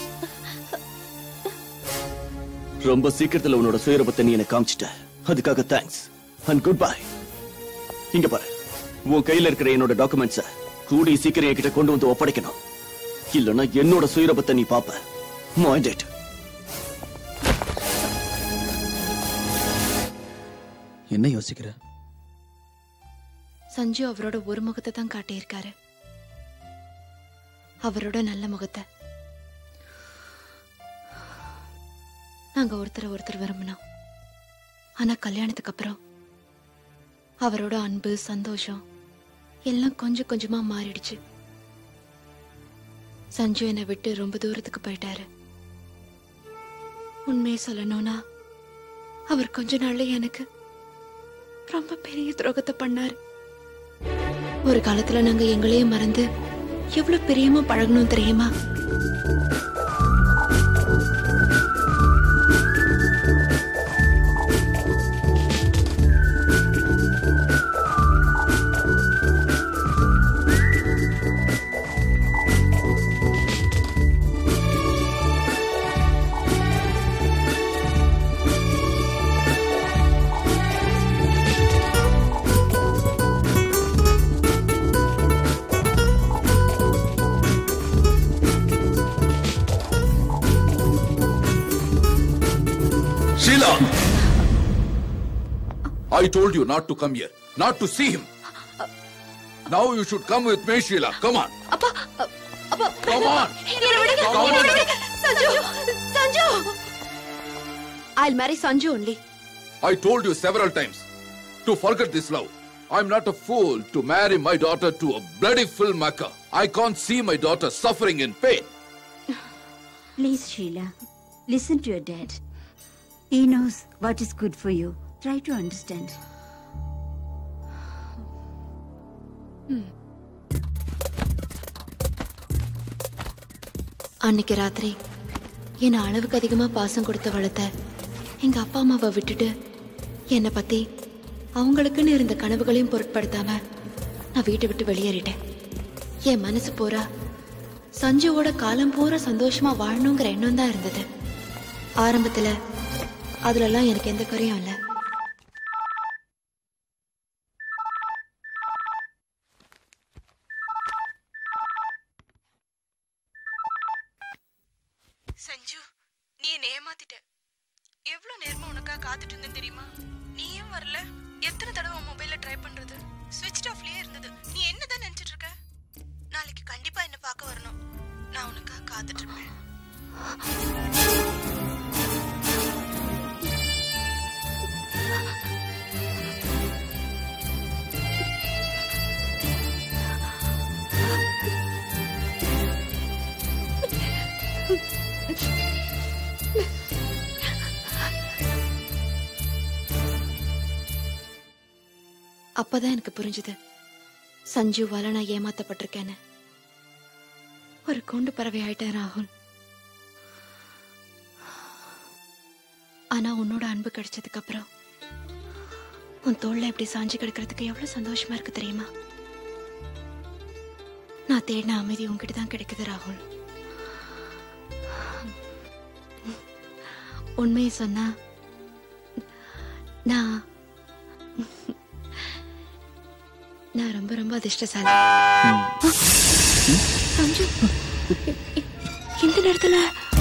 ரொம்ப சீக்கிரத்துல உன்னோட சுயரூபத்தை நீ எனக்கு காமிச்சிட்ட அதுக்காக தேங்க்ஸ் அண்ட் குட் பை இங்க பாரு உன் கையில இருக்கிற என்னோட டாக்குமெண்ட்ஸ கூடி சீக்கிரம் என்கிட்ட கொண்டு வந்து ஒப்படைக்கணும் இல்லனா என்னோட சுயரூபத்தை நீ பாப்ப மைண்ட் இட் என்ன யோசிக்கிற சஞ்சு அவரோட ஒரு முகத்தை தான் காட்டியிருக்காரு அவரோட நல்ல முகத்தை நாங்க ஒருத்தரை ஒருத்தர் விரும்பினோம் ஆனா கல்யாணத்துக்கு அப்புறம் அவரோட அன்பு சந்தோஷம் எல்லாம் கொஞ்சம் கொஞ்சமா மாறிடுச்சு சஞ்சு என்னை விட்டு ரொம்ப தூரத்துக்கு போயிட்டாரு உண்மையை சொல்லணும்னா அவர் கொஞ்ச நாள்ல எனக்கு ரொம்ப பெரிய துரோகத்தை பண்ணாரு ஒரு காலத்துல நாங்க எங்களையே மறந்து எவ்வளவு பிரியமா பழகணும் தெரியுமா Sheila! I told you not to come here, not to see him. Now you should come with me, Sheila. Come on. Come on. Come on. Sanju Sanju I'll marry Sanju only. I told you several times to forget this love. I'm not a fool to marry my daughter to a bloody filmmaker. I can't see my daughter suffering in pain. Please, Sheila, listen to your dad. He knows what is good for you. Try to understand. அன்னைக்கு ராத்திரி என்னை அளவுக்கு அதிகமா பாசம் கொடுத்து வளர்த்த எங்க அப்பா அம்மாவை விட்டுட்டு என்னை பத்தி அவங்களுக்குன்னு இருந்த கனவுகளையும் பொருட்படுத்தாம நான் வீட்டை விட்டு வெளியேறிட்டேன் என் மனசு பூரா சஞ்சுவோட காலம் பூரா சந்தோஷமா வாழணுங்கிற எண்ணம் தான் இருந்தது ஆரம்பத்துல அதுலலாம் எனக்கு எந்த குறையும் இல்லை சஞ்சு நீ என்னை ஏமாத்திட்ட எவ்வளவு நேரமா உனக்கா காத்துட்டு இருந்தேன் தெரியுமா நீ ஏன் வரல எத்தனை தடவை உன் மொபைல்ல ட்ரை பண்றது ஸ்விட்ச் ஆஃப்லயே இருந்தது நீ என்னதான் நினைச்சிட்டு இருக்க நாளைக்கு கண்டிப்பா என்ன பார்க்க வரணும் நான் உனக்கா காத்துட்டு இருப்பேன் அப்பதான் எனக்கு புரிஞ்சுது சஞ்சுவால நான் ஏமாத்தப்பட்டிருக்கேன்னு ஒரு கூண்டு பறவை ஆயிட்டேன் ராகுல் ஆனா உன்னோட அன்பு கிடைச்சதுக்கு அப்புறம் உன் தோல்ல இப்படி சாஞ்சு கிடக்கிறதுக்கு எவ்வளவு சந்தோஷமா இருக்கு தெரியுமா நான் தேடின அமைதி உன்கிட்ட தான் கிடைக்குது ராகுல் உண்மையை சொன்னா நான் நான் ரொம்ப ரொம்ப அதிர்ஷ்டசாலி சஞ்சு இ- இ- இந்த நேரத்துல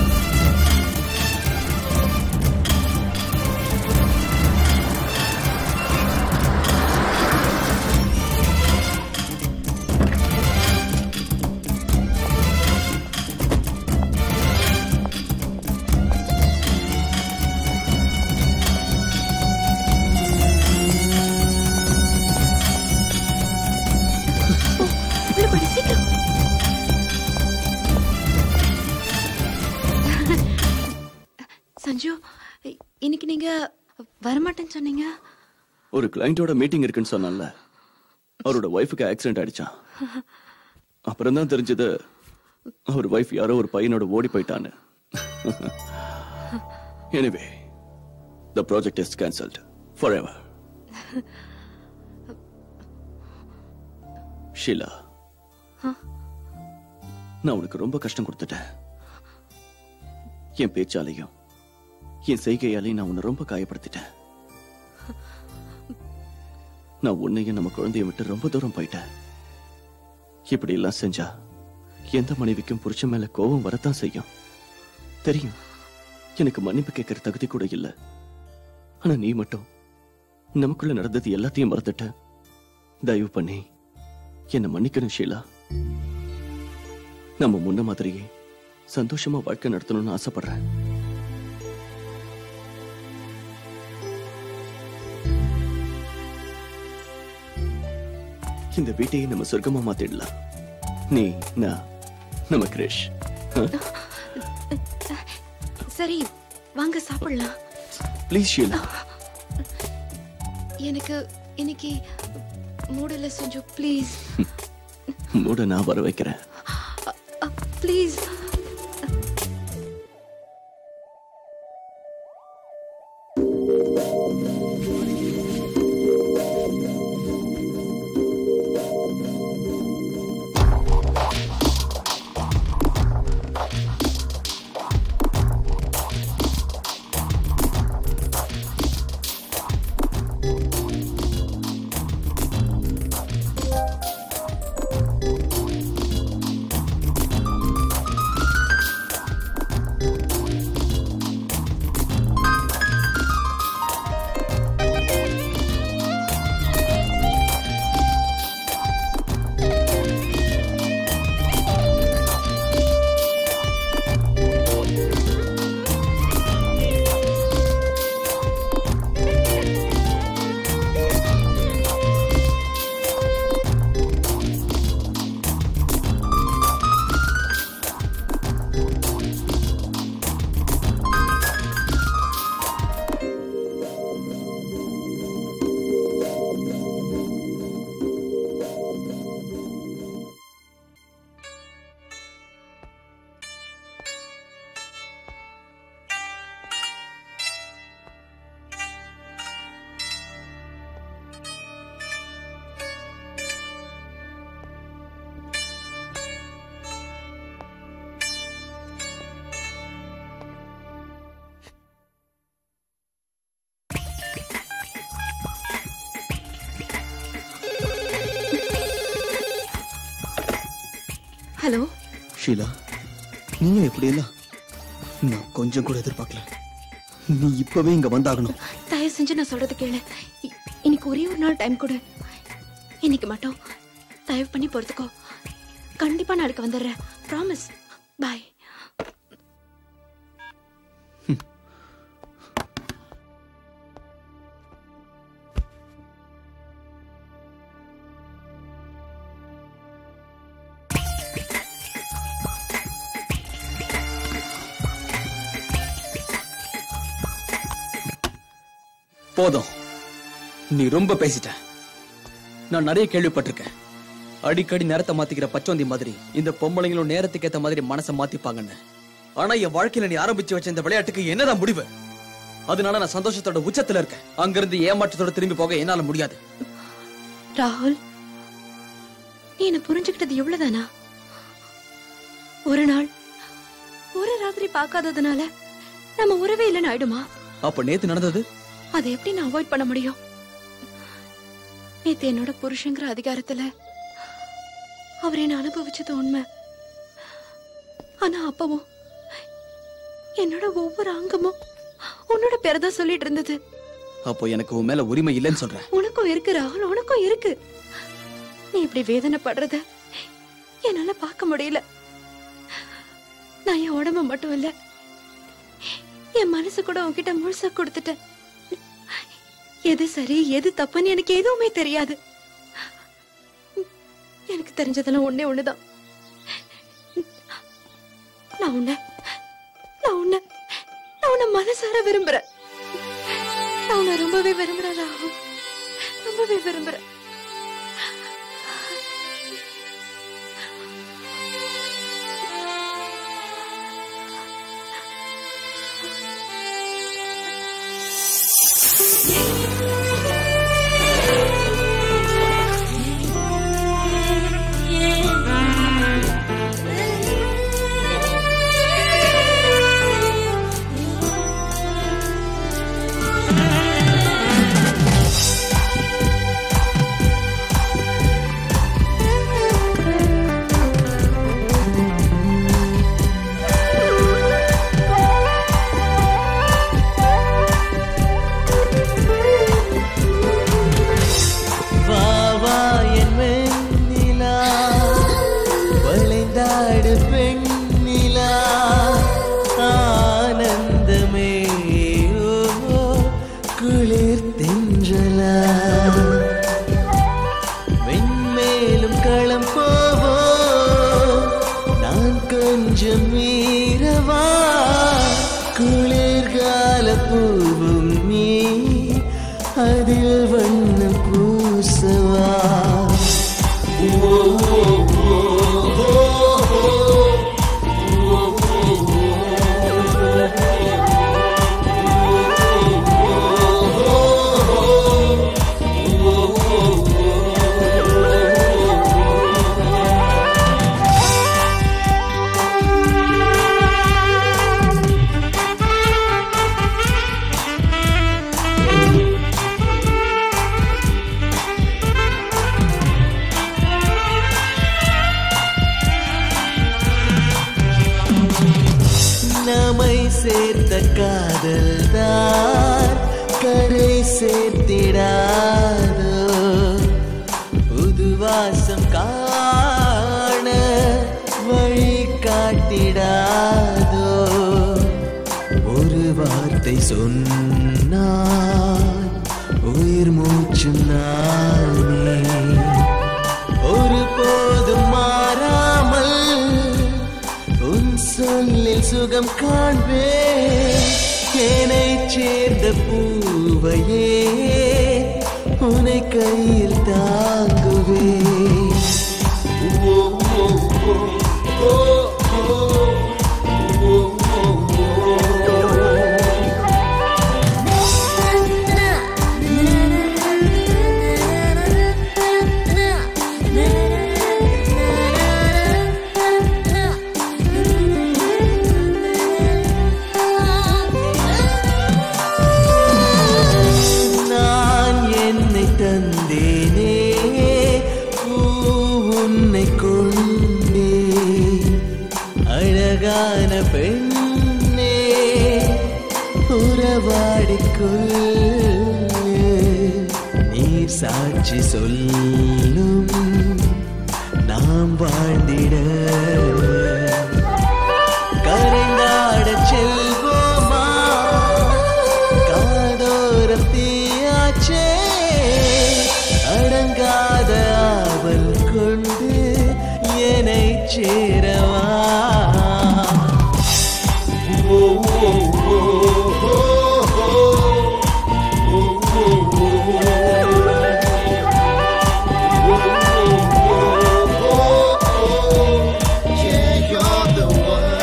உள்ள போடி சீக்கிரம் சஞ்சு இ- இன்னைக்கு நீங்க வரமாட்டேன்னு சொன்னீங்க ஒரு கிளைண்டோட மீட்டிங் இருக்குன்னு சொன்னான்ல அவரோட ஒய்ஃபுக்கு ஆக்சிடென்ட் ஆயிடுச்சான் அப்புறம் தான் தெரிஞ்சது அவர் ஒய்ஃப் யாரோ ஒரு பையனோட ஓடி போயிட்டான்னு anyway the project is cancelled forever Sheela நான் உனக்கு ரொம்ப கஷ்டம் கொடுத்துட்டேன் என் பேச்சாலையும் என் செய்கையாலையும் நான் உன்னை ரொம்ப காயப்படுத்திட்டேன் நான் உன்னையும் நம்ம குழந்தைய விட்டு ரொம்ப தூரம் போயிட்டேன் இப்படி எல்லாம் செஞ்சா எந்த மனைவிக்கும் புருஷன் மேல கோபம் வரத்தான் செய்யும் தெரியும் எனக்கு மன்னிப்பு கேட்கிற தகுதி கூட இல்ல ஆனா நீ மட்டும் நமக்குள்ள நடந்தது எல்லாத்தையும் மறந்துட்ட தயவு பண்ணி என்ன மன்னிக்கணும் ஷீலா நம்ம முன்ன மாதிரியே சந்தோஷமா வாழ்க்கை நடத்தணும்னு ஆசைப்படுறேன் இந்த வீட்டையே நம்ம சொர்க்கமா மாத்திடலாம் நீ நான் நம்ம கிரேஷ் சரி வாங்க சாப்பிடலாம் ப்ளீஸ் ஷீலா எனக்கு இன்னைக்கு மூடல செஞ்சு ப்ளீஸ் மூட நான் வர வைக்கிறேன் ப்ளீஸ் ஹலோ ஷீலா நீங்க எப்படியெல்லாம் நான் கொஞ்சம் கூட எதிர்பார்க்கல நீ இப்பவே இங்க வந்தாகணும் தயவு செஞ்சு நான் சொல்றது கேளு இ- இன்னைக்கு ஒரே ஒரு நாள் டைம் கொடு இன்னைக்கு மட்டும் தயவு பண்ணி பொறுத்துக்கோ கண்டிப்பா நாளைக்கு வந்துடுறேன் ப்ராமிஸ் பாய் போதும் நீ ரொம்ப பேசிட்ட நான் நிறைய கேள்விப்பட்டிருக்கேன் அடிக்கடி நேரத்தை மாத்திக்கிற பச்சோந்தி மாதிரி இந்த பொம்பளைங்களும் நேரத்துக்கு ஏத்த மாதிரி மனசை மாத்திப்பாங்கன்னு ஆனா என் வாழ்க்கையில நீ ஆரம்பிச்சு வச்ச இந்த விளையாட்டுக்கு என்னதான் முடிவு அதனால நான் சந்தோஷத்தோட உச்சத்துல இருக்கேன் அங்கிருந்து ஏமாற்றத்தோட திரும்பி போக என்னால முடியாது ராகுல் நீ என்ன புரிஞ்சுக்கிட்டது இவ்வளவுதானா ஒரு நாள் ஒரு ராத்திரி பார்க்காததுனால நம்ம உறவே இல்லைன்னு ஆயிடுமா அப்ப நேத்து நடந்தது அதை எப்படி நான் அவாய்ட் பண்ண முடியும் நேத்து என்னோட புருஷங்கிற அதிகாரத்துல அவர் என்ன அனுபவிச்சது உண்மை ஆனா அப்பவும் என்னோட ஒவ்வொரு அங்கமும் உன்னோட பேரதான் சொல்லிட்டு இருந்தது அப்போ எனக்கு உன் மேல உரிமை இல்லைன்னு சொல்றேன் உனக்கும் இருக்கு ராகுல் உனக்கும் இருக்கு நீ இப்படி வேதனைப்படுறத என்னால பார்க்க முடியல நான் என் உடம்பு மட்டும் இல்ல என் மனசு கூட உன்கிட்ட முழுசா கொடுத்துட்டேன் எது சரி எது தப்புன்னு எனக்கு எதுவுமே தெரியாது எனக்கு தெரிஞ்சதெல்லாம் ஒண்ணே ஒண்ணுதான் நான் உன்னை நான் உன்னை நான் உன்னை மனசார விரும்புறேன் நான் உன்னை ரொம்பவே விரும்புறேன் ராகுல் ரொம்பவே விரும்புறேன் ஆ குளிர்கால பூவும் நீ அதில் வண்ணம் பூசவா ஓ, ஓ, ஓ, நம்மை சேர்த்த காதல் தான் கரை சேர்த்திடாதோ புது வாசம் காண வழி காட்டிடாதோ ஒரு வார்த்தை சொன்னால் உயிர் மூச்சு நானே ஒரு போதும் மாறாமல் உன் சொல்லில் சுகம் காண்பே என்னை சேர்ந்த பூவையே உனை கையில் தாங்குவே ஓ, ஓ, ஓ, ஓ, ஓ, ஓ, ஓ, நான் என்னை தந்தேனே பூ உன்னை கொண்டே அழகான பெண்ணே உறவாடிக்கொள் நீர் சாட்சி சொல்லும் நாம் வாழ்ந்திட கரைந்தாடச் செல்வோமா காதோரத்தியாச்சே அடங்காத ஆவல் கொண்டு என்னை சேரவா ஓ, ஓ, ஓ, ஓ, ஓ, ஓ, ஓ, Yeah, you're the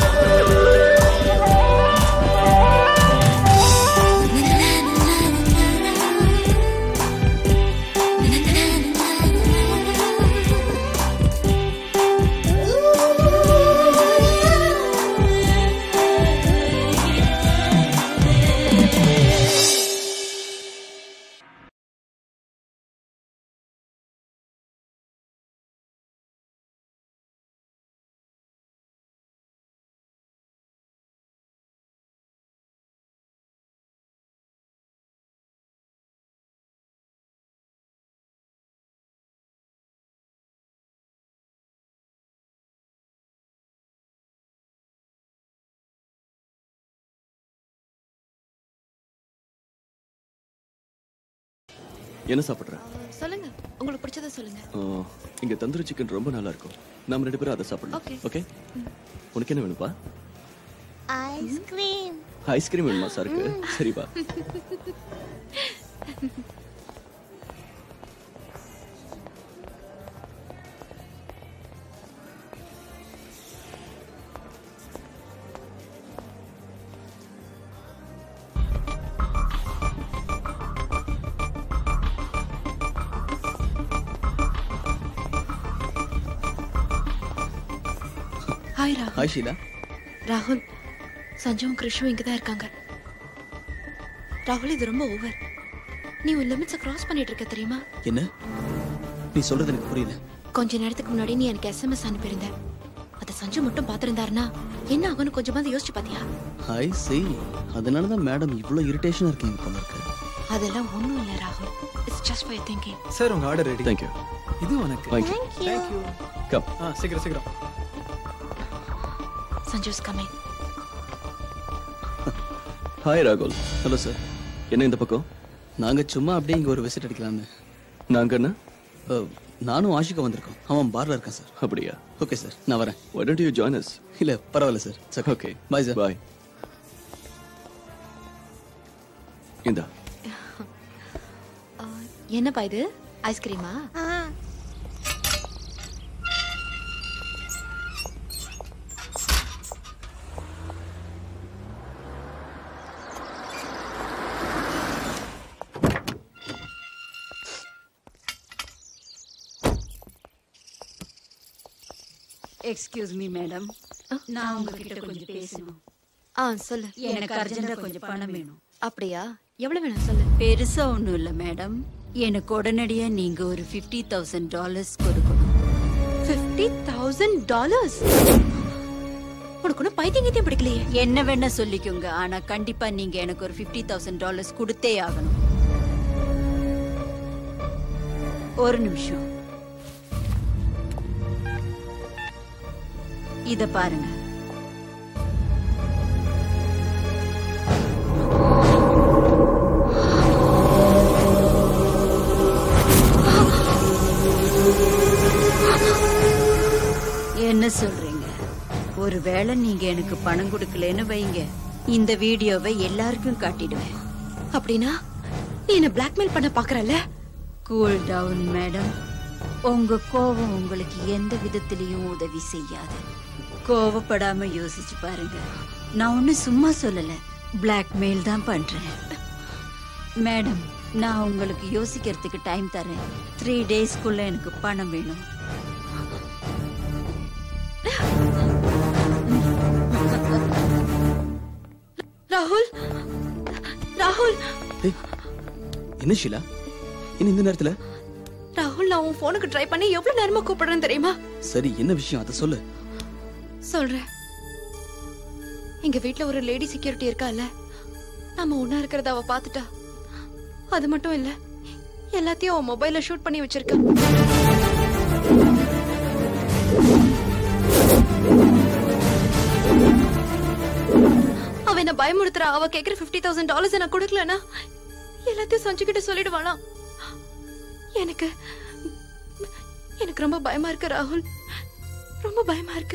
என்ன சாப்பிட்ற சொல்லுங்க உங்களுக்கு பிடிச்சத சொல்லுங்க ஆ, இங்க தந்தூரி சிக்கன் ரொம்ப நல்லா இருக்கும் நம்ம ரெண்டு பேரும் அதை சாப்பிடலாம் Okay. ஓகே உனக்கு என்ன வேணும்ப்பா ஐஸ்கிரீம் ஐஸ்கிரீம் வேணுமா சாருக்கு சரிப்பா ஹாய் ராகுல் ஹாய் ஷீலா ராகுல் சஞ்சுவும் கிருஷுவும் இங்க தான் இருக்காங்க ராகுல் இது ரொம்ப ஓவர் நீ உன் லிமிட்ஸை கிராஸ் பண்ணிட்டு இருக்க தெரியுமா என்ன நீ சொல்றது எனக்கு புரியல கொஞ்ச நேரத்துக்கு முன்னாடி நீ எனக்கு எஸ்எம்எஸ் அனுப்பியிருந்த அதை சஞ்சு மட்டும் பார்த்திருந்தாருன்னா என்ன ஆகும்னு கொஞ்சமாவது யோசிச்சு பாத்தியா ஹாய் சி அதனால தான் மேடம் இவ்வளோ இரிட்டேஷனாக இருக்கீங்க போல இருக்கு அதெல்லாம் ஒண்ணும் இல்ல ராகுல் it's just for thinking sir உங்க ஆர்டர் ரெடி தேங்க்யூ இது உனக்கு Thank you. Thank you. Come ஆ சீக்கிரம் சீக்கிரம் சஞ்சுஸ் கமிங் ஹாய் ராகுல் ஹலோ சார் என்ன இந்த பக்கம் நாங்க சும்மா அப்படியே இங்க ஒரு விசிட் அடிக்கலாம்னு நாங்க என்ன அஹ், நானும் ஆஷிகா வந்திருக்கோம் அவன் பார்ல இருக்கான் சார் அப்படியா ஓகே சார் நான் வரேன் why don't you join us இல்ல பரவாயில்ல sir okay bye sir bye இந்தா என்னப்பா இது ஐஸ்கிரீமா எக்ஸ்கியூஸ் மீ மேடம் நான் உங்ககிட்ட கொஞ்சம் பேசணும் ஆ சொல்லு எனக்கு அர்ஜென்டா கொஞ்சம் பணம் வேணும் அப்படியா எவ்வளவு வேணும் சொல்லு பெருசா ஒண்ணும் இல்ல மேடம் எனக்கு உடனடியா நீங்க ஒரு ஃபிஃப்டி தௌசண்ட் டாலர்ஸ் கொடுக்கணும் ஃபிஃப்டி தௌசண்ட் டாலர்ஸ் உனக்கு ஒன்றும் பைத்தியம் கீத்தியம் பிடிக்கலையே என்ன வேணா சொல்லிக்கோங்க ஆனா கண்டிப்பா நீங்க எனக்கு ஒரு ஃபிஃப்டி தௌசண்ட் டாலர்ஸ் கொடுத்தே ஆகணும் ஒரு நிமிஷம் இத பாருங்க என்ன சொல்றீங்க ஒருவேளை நீங்க எனக்கு பணம் கொடுக்கலன்னு வைங்க இந்த வீடியோவை எல்லாருக்கும் காட்டிடுவேன் அப்படின்னா நீ என்ன பிளாக்மெயில் பண்ண பாக்குறல்ல கூல் டவுன் மேடம் உங்க கோவம் உங்களுக்கு எந்த விதத்திலையும் உதவி செய்யாது கோவப்படாம யோசிச்சு பாருங்க நான் ஒண்ணு சும்மா சொல்லல பிளாக்மெயில் தான் பண்றேன் மேடம் நான் உங்களுக்கு யோசிக்கிறதுக்கு டைம் தரேன் த்ரீ டேஸ்க்குள்ள எனக்கு பணம் வேணும் ராகுல் ராகுல் என்ன ஷீலா இன்னும் இந்த நேரத்துல ராகுல் நான் உன் போனுக்கு ட்ரை பண்ணி எவ்வளவு நேரமா கூப்பிடுறேன் தெரியுமா சரி என்ன விஷயம் அதை சொல்லு சொல்றேன் எங்க வீட்ல ஒரு லேடி செக்யூரிட்டி இருக்கால நாம ஒண்ணா இருக்கிறத அவ பாத்துட்டா அது மட்டும் இல்ல எல்லாத்தையும் அவன் மொபைல்ல ஷூட் பண்ணி வச்சிருக்கா அவ என்ன பயமுறுத்துறா அவ கேக்குற பிப்டி தௌசண்ட் டாலர்ஸ் நான் கொடுக்கலனா எல்லாத்தையும் சஞ்சு கிட்ட சொல்லிடுவானா எனக்கு எனக்கு ரொம்ப பயமா இருக்கு ராகுல் ரொம்ப பயமா இருக்கு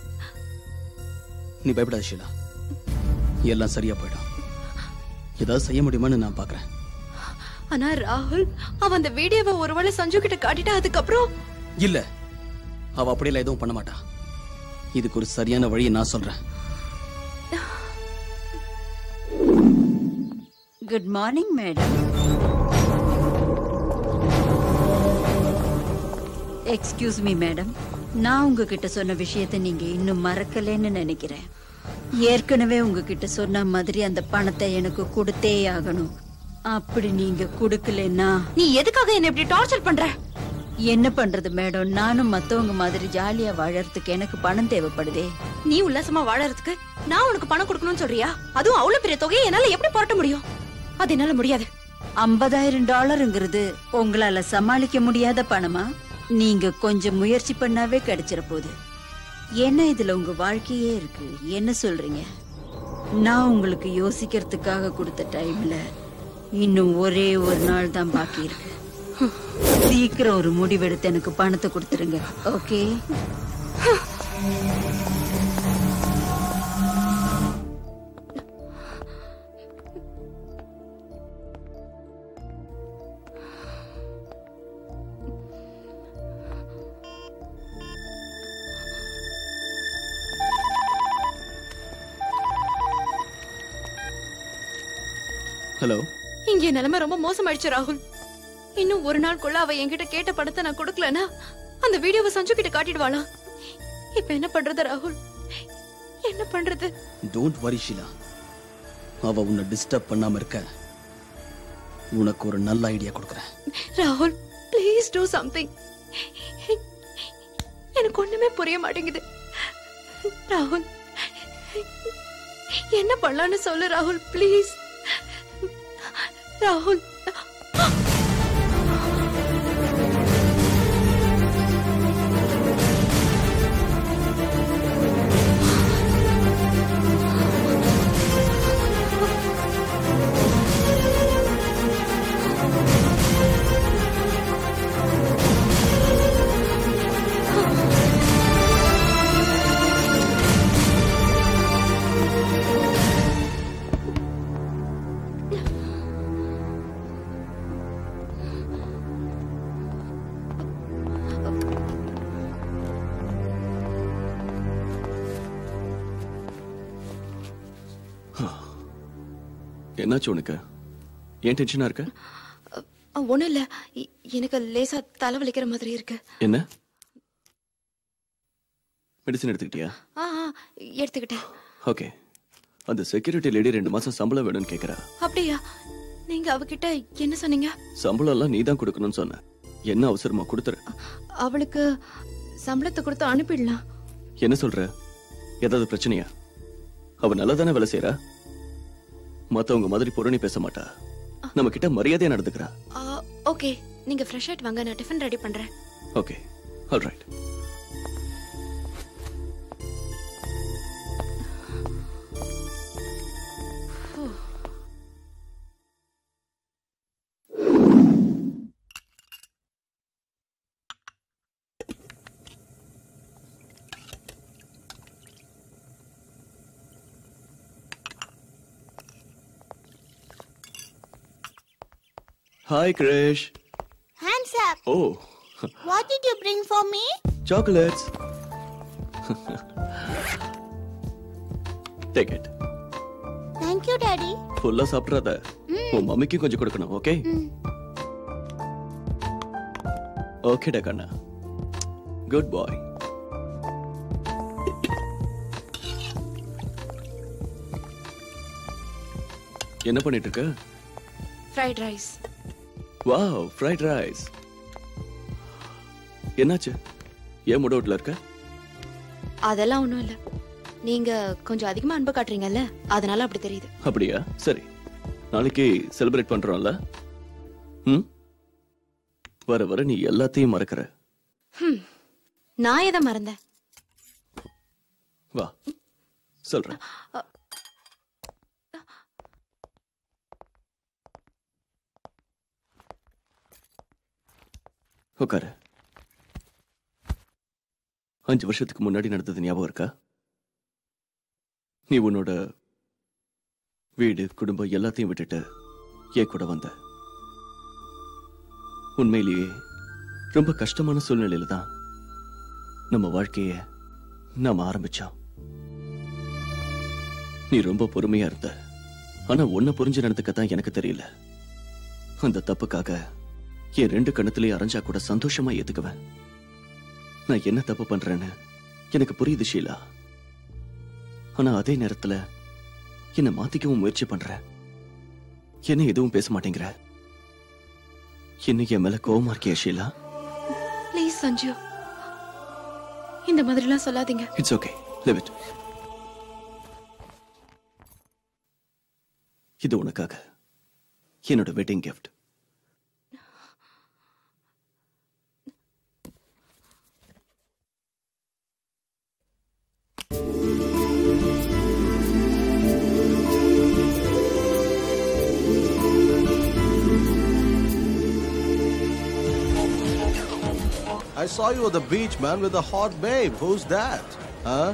நீ பயப்படாத ஷீலா எல்லாம் சரியா போயிடும் ஏதாவது செய்ய முடியுமான்னு நான் பாக்குறேன் ஆனா ராகுல் அவன் அந்த வீடியோவை ஒருவேளை சஞ்சு கிட்ட காட்டிட்டா அதுக்கப்புறம் இல்ல அவ அப்படியெல்லாம் எதுவும் பண்ண மாட்டா இதுக்கு ஒரு சரியான வழியை நான் சொல்றேன் good morning madam excuse me madam நான் உங்ககிட்ட சொன்ன விஷயத்தை நீங்க இன்னும் மறக்கலைன்னு நினைக்கிறேன் ஏற்கனவே உங்ககிட்ட சொன்ன மாதிரி அந்த பணத்தை எனக்கு கொடுத்தே ஆகணும் அப்படி நீங்க கொடுக்கலன்னா நீ எதுக்காக என்ன இப்படி டார்ச்சர் பண்ற என்ன பண்றது மேடம் நானும் மத்தவங்க மாதிரி ஜாலியா வாழறதுக்கு எனக்கு பணம் தேவைப்படுதே நீ உல்லாசமா வாழறதுக்கு நான் உனக்கு பணம் கொடுக்கணும்னு சொல்றியா அதுவும் அவ்வளவு பெரிய தொகையை என்னால எப்படி புரட்ட முடியும் அது என்னால முடியாது ஐம்பதாயிரம் டாலருங்கிறது உங்களால சமாளிக்க முடியாத பணமா நீங்க கொஞ்சம் முயற்சி பண்ணாவே கிடைச்சிட போகுது என்ன இதுல உங்க வாழ்க்கையே இருக்கு என்ன சொல்றீங்க நான் உங்களுக்கு யோசிக்கிறதுக்காக கொடுத்த டைம்ல இன்னும் ஒரே ஒரு நாள் தான் பாக்கி இருக்கு சீக்கிரம் ஒரு முடிவெடுத்து எனக்கு பணத்தை கொடுத்துருங்க ஓகே ஹலோ இங்க என் நிலைமை ரொம்ப மோசமாயிடுச்சு ராகுல் இன்னும் ஒரு நாளுக்குள்ள அவ என்கிட்ட கேட்ட பணத்தை நான் கொடுக்கலனா அந்த வீடியோவை சஞ்சு கிட்ட காட்டிடுவாளா இப்ப என்ன பண்றது ராகுல் என்ன பண்றது டோன்ட் வரி ஷீலா அவ உன்னை டிஸ்டர்ப் பண்ணாம இருக்க உனக்கு ஒரு நல்ல ஐடியா கொடுக்குறேன் ராகுல் ப்ளீஸ் டூ சம்திங் எனக்கு ஒண்ணுமே புரிய மாட்டேங்குது ராகுல் என்ன பண்ணலாம்னு சொல்லு ராகுல் ப்ளீஸ் ராகுல் என்னாச்சு உனக்கு ஏன் டென்ஷனா இருக்க ஒன்றும் இல்லை எனக்கு லேசா தலைவலிக்கிற மாதிரி இருக்கு என்ன மெடிசன் எடுத்துக்கிட்டியா ஆ ஆ, எடுத்துக்கிட்டேன் ஓகே அந்த செக்யூரிட்டி லேடி ரெண்டு மாசம் சம்பளம் வேணும்னு கேக்குறா அப்படியா நீங்க அவகிட்ட என்ன சொன்னீங்க சம்பளம் எல்லாம் நீ தான் கொடுக்கணும்னு சொன்ன என்ன அவசரமா கொடுத்துரு அவளுக்கு சம்பளத்தை கொடுத்து அனுப்பிடலாம் என்ன சொல்ற ஏதாவது பிரச்சனையா அவ நல்லா தானே வேலை செய்யறா மத்தவங்க மாதிரி புரணி பேச மாட்டா நம்ம கிட்ட மரியாதையா நடந்துக்கிறா ஆ, ஓகே நீங்க ஃப்ரெஷ் ஆயிட்டு வாங்க நான் டிஃபன் ரெடி பண்றேன் okay alright hi Grace Hands up. Oh What did you bring for me? chocolates take it Thank you, Daddy. ஃபுல்லா சாப்பிட்றாத உன் மம்மிக்கும் கொஞ்சம் கொடுக்கணும் ஓகே ஓகேடா கண்ணா குட் பாய் என்ன பண்ணிட்டு இருக்க fried rice wow fried rice என்னாச்சு ஏன் முட வீட்டில் இருக்க அதெல்லாம் ஒன்றும் இல்லை நீங்க கொஞ்சம் அதிகமா அன்பு காட்டுறீங்கல்ல அதனால அப்படி தெரியுது அப்படியா சரி நாளைக்கு செலிப்ரேட் பண்றோம்ல ம் வர வர நீ எல்லாத்தையும் மறக்கற ஹம். நான் எதை மறந்தேன் வா சொல்றேன் உட்காரு அஞ்சு வருஷத்துக்கு முன்னாடி நடந்தது ஞாபகம் இருக்கா நீ உன்னோட வீடு குடும்பம் எல்லாத்தையும் விட்டுட்டு என் கூட வந்த உண்மையிலேயே ரொம்ப கஷ்டமான சூழ்நிலையில தான் நம்ம வாழ்க்கைய நாம ஆரம்பிச்சோம் நீ ரொம்ப பொறுமையா இருந்த ஆனா உன்னை புரிஞ்சு நடந்துக்கத்தான் எனக்கு தெரியல அந்த தப்புக்காக என் ரெண்டு கணத்திலேயே அரைஞ்சா கூட சந்தோஷமா ஏத்துக்குவேன் நான் என்ன தப்பு பண்றேன்னு எனக்கு புரியுது ஷீலா ஆனா அதே நேரத்துல என்ன மாத்திக்கவும் முயற்சி பண்ற என்ன எதுவும் பேச மாட்டேங்கிற என்ன என் மேல கோவமா இருக்கியா ஷீலா ப்ளீஸ் சஞ்சு இந்த மாதிரிலாம் சொல்லாதீங்க இட்ஸ் ஓகே லிவ் இட் இது உனக்காக என்னோட wedding gift I saw you at the beach, man, with a hot babe. Who's that? Huh?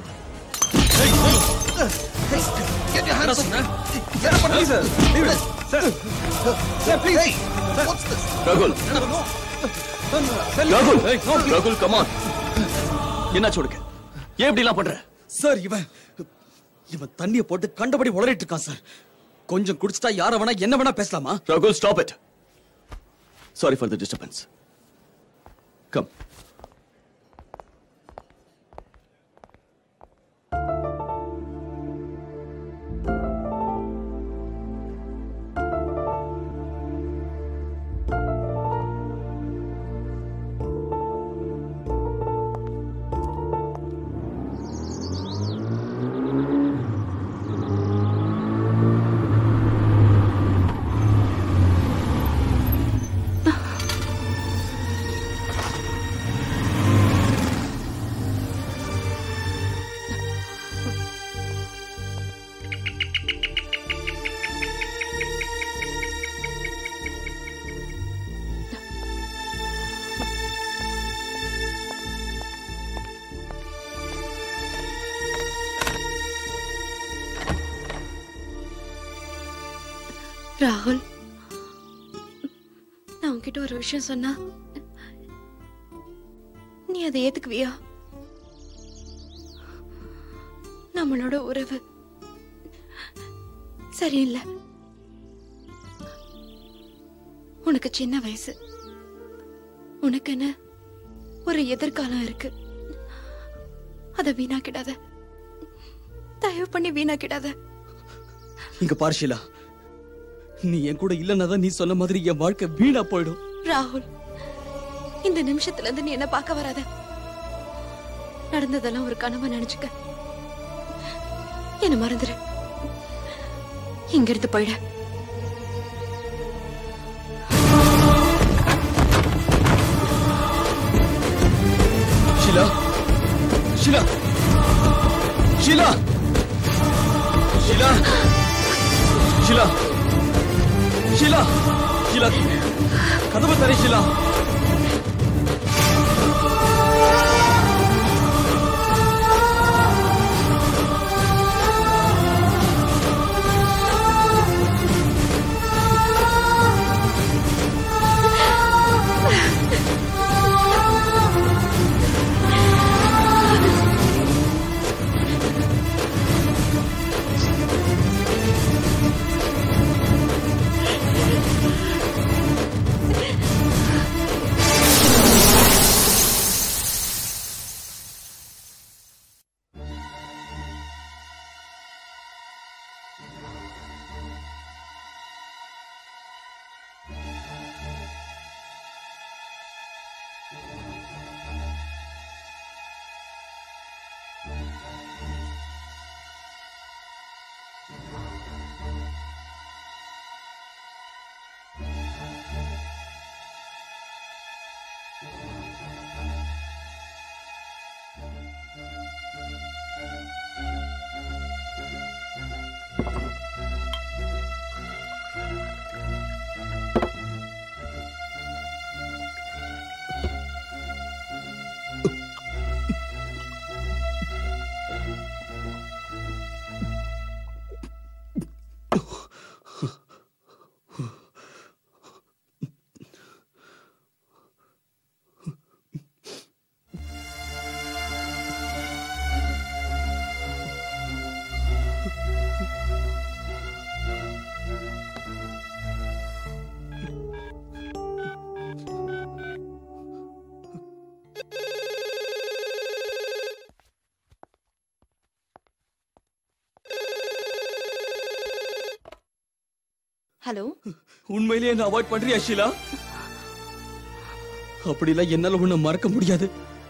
Get your hands off Get up on me, sir. Leave it. Sir. Sir, please. Hey, what's this? ராகுல் ராகுல் ராகுல் come on என்னாச்சு உனக்கு ஏன் இப்படி எல்லாம் பண்ற sir இவன் இவன் தண்ணிய போட்டு கண்டபடி உளறிட்டு இருக்கான் சார் கொஞ்சம் குடிச்சிட்டா யார வேணா என்ன வேணா பேசலாமா ராகுல் stop it sorry for the disturbance come ராகுல் நான் உன்கிட்ட ஒரு விஷயம் சொன்னா நீ அதை ஏத்துக்குவியா நம்மளோட உறவு சரியில்லை உனக்கு சின்ன வயசு உனக்குன்னு ஒரு எதிர்காலம் இருக்கு அத வீணாக்கிடாத தயவு பண்ணி வீணாக்கிடாத இங்க பாரு ஷீலா நீ என் கூட இல்லைன்னா தான் நீ சொன்ன மாதிரி என் வாழ்க்கை வீணா போயிடும் ராகுல் இந்த நிமிஷத்துல இருந்து நீ என்ன பார்க்க வராத நடந்ததெல்லாம் ஒரு கனவா நினைச்சுக்க என்ன மறந்துரு இங்க இருந்து போயிட ஷீலா ஷீலா ஷீலா ஷீலா ஷீலா ஷீலா ஷீலா கதவு தரை ஷீலா ஹலோ உண்மையிலேயே என்ன அவாய்ட் பண்றியா ஷீலா அப்படிலாம் என்னால உன்னை மறக்க முடியாது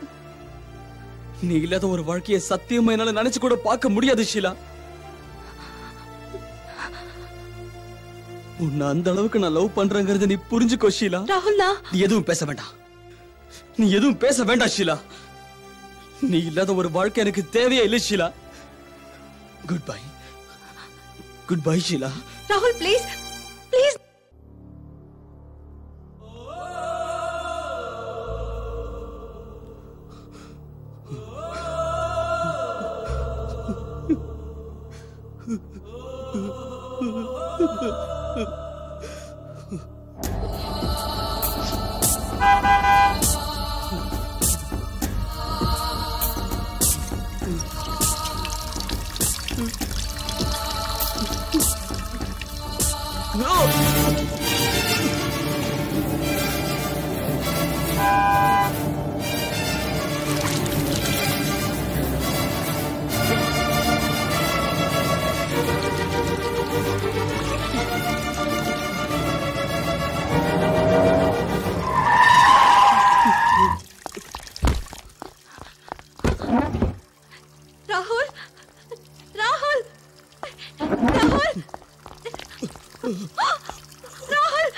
நீ இல்லாத ஒரு வாழ்க்கையை சத்தியமா என்னால நினைச்சு கூட பார்க்க முடியாது ஷீலா உன்னை அந்த அளவுக்கு நான் லவ் பண்றேங்கிறத நீ புரிஞ்சுக்கோ ஷீலா ராகுல்னா நீ எதுவும் பேச வேண்டாம் நீ எதுவும் பேச வேண்டாம் ஷீலா நீ இல்லாத ஒரு வாழ்க்கை எனக்கு தேவையே இல்லை Sheela goodbye goodbye Sheela ராகுல் ப்ளீஸ் ப்ளீஸ் ராகுல் ராகுல் ராகுல் ராகுல்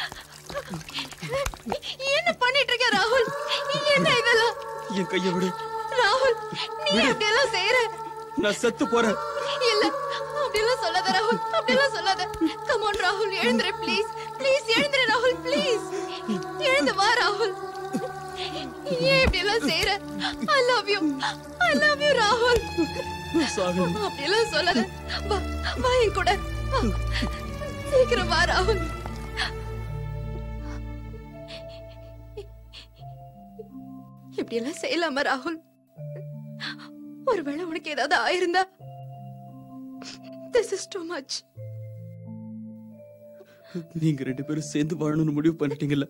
என்ன பண்ணிட்டு இருக்க ராகுல் என்ன இதெல்லாம் என் கையை விடு ராகுல் நீ விடு. இப்படி எல்லாம் செய்யற நான் செத்து போறேன் இல்ல அப்படியெல்லாம் சொல்லாத ராகுல் அப்படியெல்லாம் சொல்லாத கம் ஆன் ராகுல் எழுந்துரு ப்ளீஸ் ப்ளீஸ் எழுந்துரு ராகுல் ப்ளீஸ் எழுந்து வா ராகுல் ஏன் இப்படி எல்லாம் செய்யற I love you I love you ராகுல் சாகணும் அப்படியெல்லாம் சொல்லாத வா வா என் கூட வா. சீக்கிரம் வா ராகுல் இப்படியெல்லாம் செய்யலாமா ராகுல் ஒருவேளை உனக்கு ஏதாவது ஆயிருந்தா திஸ் இஸ் டூ மச் நீங்க ரெண்டு பேரும் சேர்ந்து வாழணும்னு முடிவு பண்ணிட்டீங்கல்ல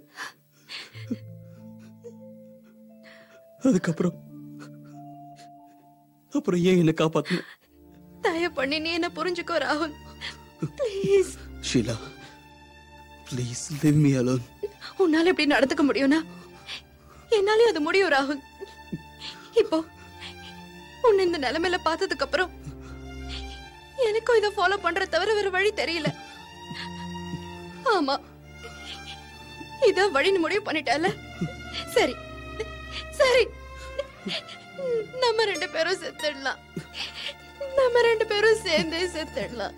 அதுக்கப்புறம் அப்புறம் ஏன் என்ன காப்பாத்துன தயவு பண்ணி நீ என்ன புரிஞ்சுக்கோ ராகுல் please Sheela please leave me alone உன்னால இப்படி நடந்துக்க முடியும்னா என்னாலே அது முடியும் ராகுல் இப்போ உன்னை இந்த நிலைமையில பார்த்ததுக்கு அப்புறம் எனக்கும் இதை ஃபாலோ பண்ற தவிர வேற வழி தெரியல ஆமா இதான் வழின்னு முடிவு பண்ணிட்டல சரி சரி நம்ம ரெண்டு பேரும் செத்துடலாம் நம்ம ரெண்டு பேரும் சேர்ந்தே செத்துடலாம்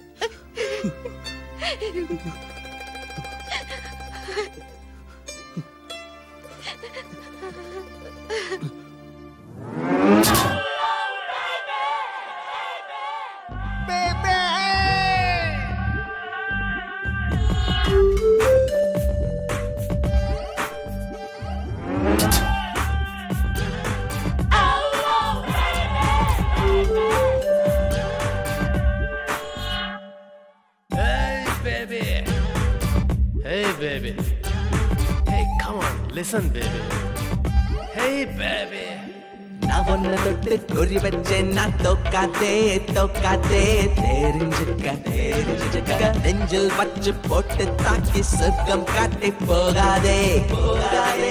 Hey, baby. Hey, baby. Hey, come on, listen, baby. Hey, baby. நான் ஒன்ன தொட்டு குறி வச்சேன் நான் தோக்காதே தோக்காதே தெரிஞ்சுக்க தெரிஞ்சுக்க நெஞ்சில் வச்சு போட்டு தாக்கி சொர்க்கம் காட்டி போகாதே போகாதே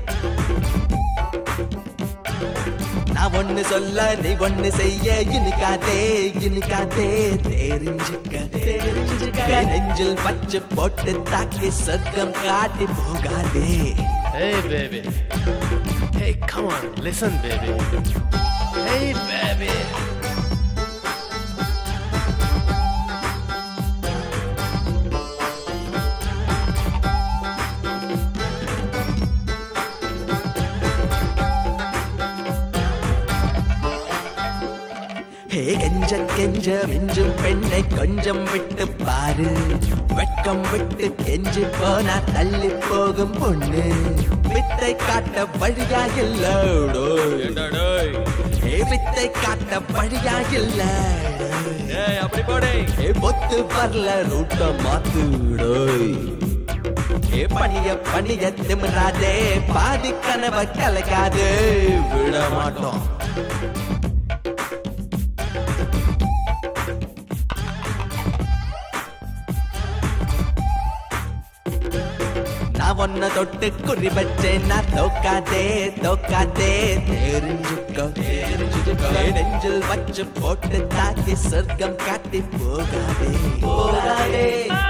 நான் ஒண்ணு சொல்ல நீ ஒண்ணு செய்ய இனிக்காதே இனிக்காதே தெரிஞ்சுக்க தெரிஞ்சுக்க நெஞ்சில் வச்சு போட்டு தாக்கி சொர்க்கம் காட்டி போகாதே Hey, baby. Hey, come on, listen, baby. Hey, baby. ஹே கெஞ்ச கெஞ்ச மிஞ்சும் பெண்ணை கொஞ்சம் விட்டு பாரு வெட்கம் விட்டு கெஞ்சி போனா தள்ளி போகும் பொண்ணு வித்தை காட்ட வழியா இல்ல ஹே வித்தை காட்ட வழியா இல்ல அப்படி போடே ஹே பொத்து வரல ரூட்ட மாத்துடோய் ஏ பணிய பணிய திமிராதே பாதி கனவை கலக்காதே விட மாட்டோம் நான் ஒன்ன தொட்டு குறி வச்சேன் நான் தோக்காதே தோக்காதே தெரிஞ்சுக்கோ தெரிஞ்சுக்கோ நெஞ்சில் வச்சு போட்டு தாக்கி சொர்க்கம் காட்டி போகாதே போகாதே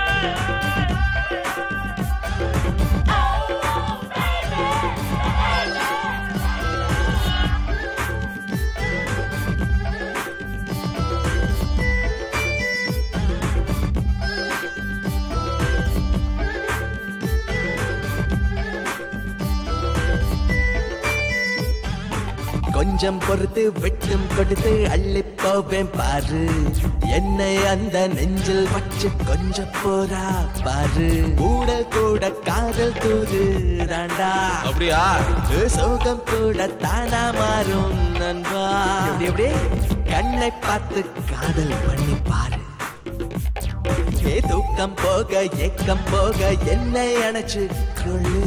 கொஞ்சம் பொறுத்து விட்டும் கொடுத்து அள்ளி போவேன் பாரு என்னை அந்த நெஞ்சில் வச்சு கொஞ்சம் போறா பாரு கூட கூட காதல் தூது ராண்டா அப்படியா சோகம் கூட தானா மாறும் நண்பா எப்படி எப்படி கண்ணை பார்த்து காதல் பண்ணி பாரு ஏ தூக்கம் போக ஏக்கம் போக என்னை அணைச்சு கொள்ளு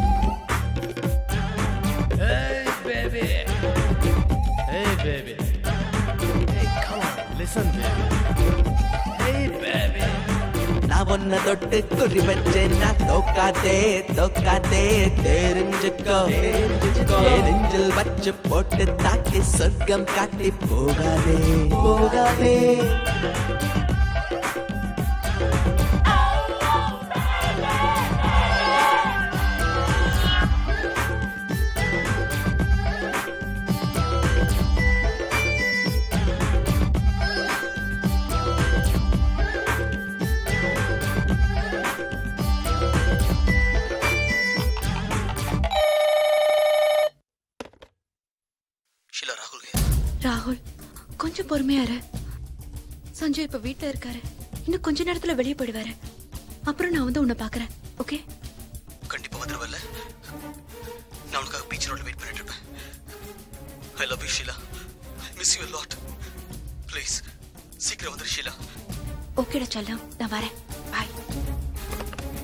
Hey, baby. Hey, baby. Hey, come on, listen, baby. Hey, baby. நான் ஒன்ன தொட்டு குறி வச்சேன் நான் தோக்காதே தோக்காதே தெரிஞ்சுக்கோ தெரிஞ்சுக்கோ நெஞ்சில் வச்சு போட்டு தாக்கி சொர்க்கம் காட்டி போகாதே போகாதே ராகுல் கொஞ்சம் பொறுமையா இரு சஞ்சய் இப்ப வீட்ல இருக்காரு இன்னும் கொஞ்ச நேரத்துல வெளியே போயிடுவாரு அப்புறம் நான் வந்து உன்னை பாக்குறேன் ஓகே கண்டிப்பா வந்துருவல்ல நான் உனக்காக பீச் ரோட்ல வெயிட் பண்ணிட்டு இருப்பேன் I love you Sheela I miss you lot please சீக்கிரம் வந்துரு ஷீலா ஓகேடா செல்லம் நான் வரேன் பாய்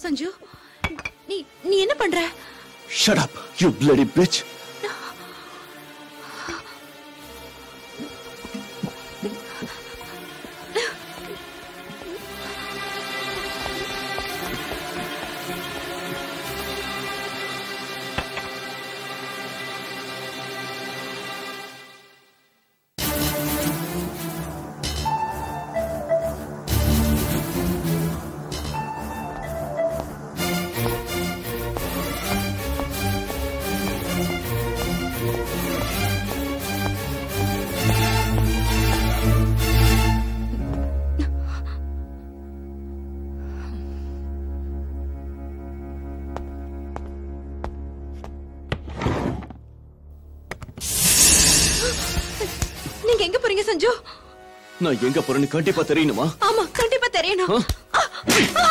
சஞ்சு நீ நீ என்ன பண்ற shut up you bloody bitch நீங்க எங்க போறீங்க சஞ்சு நான் எங்க போறேன்னு கண்டிப்பா தெரியணுமா ஆமா கண்டிப்பா தெரியணும் ஆ?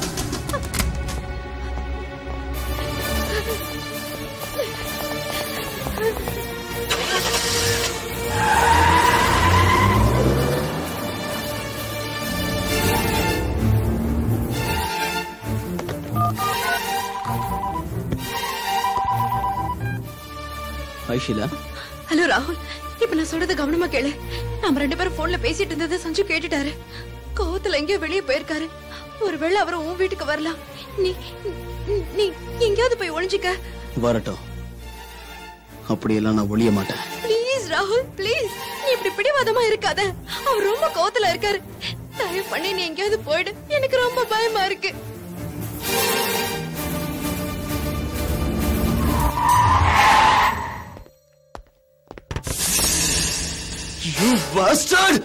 ஐஷிலா ஹலோ ராகுல் இப்ப நான் சொல்றது கவனமா கேளு நாம ரெண்டு பேரும் போன்ல பேசிட்டு இருந்ததை சஞ்சு கேட்டுட்டாரு கோவத்துல எங்கேயோ வெளியே போயிருக்காரு ஒருவேளை அவர் உன் வீட்டுக்கு வரலாம் நீ நீ- நீ எங்கேயாவது போய் ஒளிஞ்சுக்க வரட்டும் அப்படியெல்லாம் நான் ஒழிய மாட்டேன் ப்ளீஸ் ராகுல் ப்ளீஸ் நீ இப்படி பிடிவாதமா இருக்காத அவர் ரொம்ப கோவத்துல இருக்காரு தயவு பண்ணி நீ எங்கேயாவது போயிடு எனக்கு ரொம்ப பயமா இருக்கு You bastard!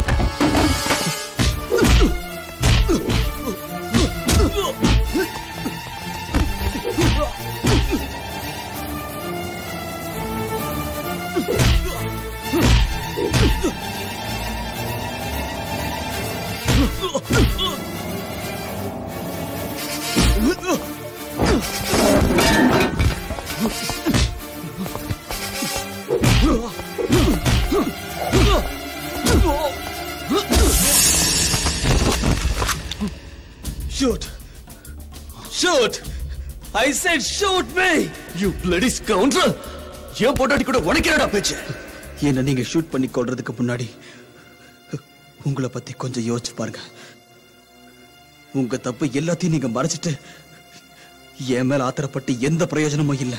Shoot! Shoot! I said shoot me! You bloody scoundrel! என் பொண்டாட்டி கூட உனக்கிறடா பேச்சு என்ன நீங்க ஷூட் பண்ணி கொள்றதுக்கு முன்னாடி உங்களை பத்தி கொஞ்சம் யோசிச்சு பாருங்க உங்க தப்பு எல்லாத்தையும் நீங்க மறைச்சிட்டு என் மேல ஆத்திரப்பட்டு எந்த பிரயோஜனமும் இல்ல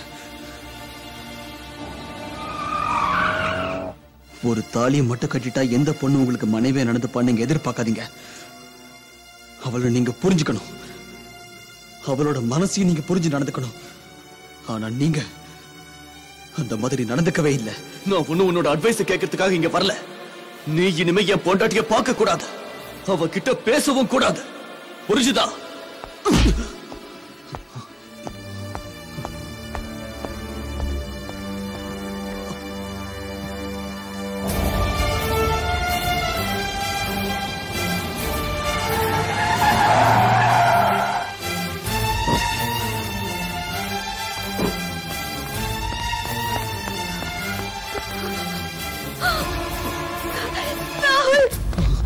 ஒரு தாலியை மட்டும் கட்டிட்டா எந்த பொண்ணு உங்களுக்கு மனைவியா நடந்துப்பான்னு நீங்க எதிர்பார்க்காதீங்க அவளை நீங்க புரிஞ்சுக்கணும் அவளோட மனசையும் நீங்க புரிஞ்சு நடந்துக்கணும் ஆனா நீங்க அந்த மாதிரி நடந்துக்கவே இல்லை நான் ஒண்ணு உன்னோட அட்வைஸ் கேட்கறதுக்காக இங்க வரல நீ இனிமே என் பொண்டாட்டிய பார்க்க கூடாது அவ கிட்ட பேசவும் கூடாது புரிஞ்சுதா ராகுல்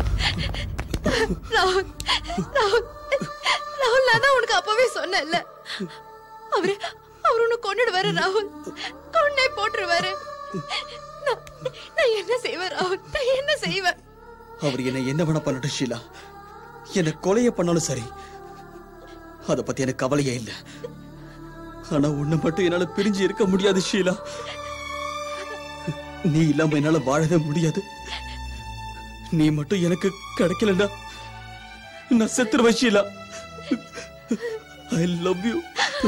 ராகுல் ராகுல் ராகுல் நான் தான் உனக்கு அப்பவே சொன்னேன்ல அவரு அவர் உன்னை கொன்னுடுவாரு ராகுல் கொன்னே போட்டுருவாரு நான் நான் என்ன செய்வேன் ராகுல் நான் என்ன செய்வேன் அவர் என்ன என்ன வேணா பண்ணட்டும் ஷீலா என்ன கொலைய பண்ணாலும் சரி அத பத்தி எனக்கு கவலையே இல்ல ஆனா உன்னை மட்டும் என்னால பிரிஞ்சு இருக்க முடியாது ஷீலா நீ இல்லாம என்னால வாழவே முடியாது நீ மட்டும் எனக்கு கிடைக்கலன்னா நான் செத்துருவேன் Sheela I love you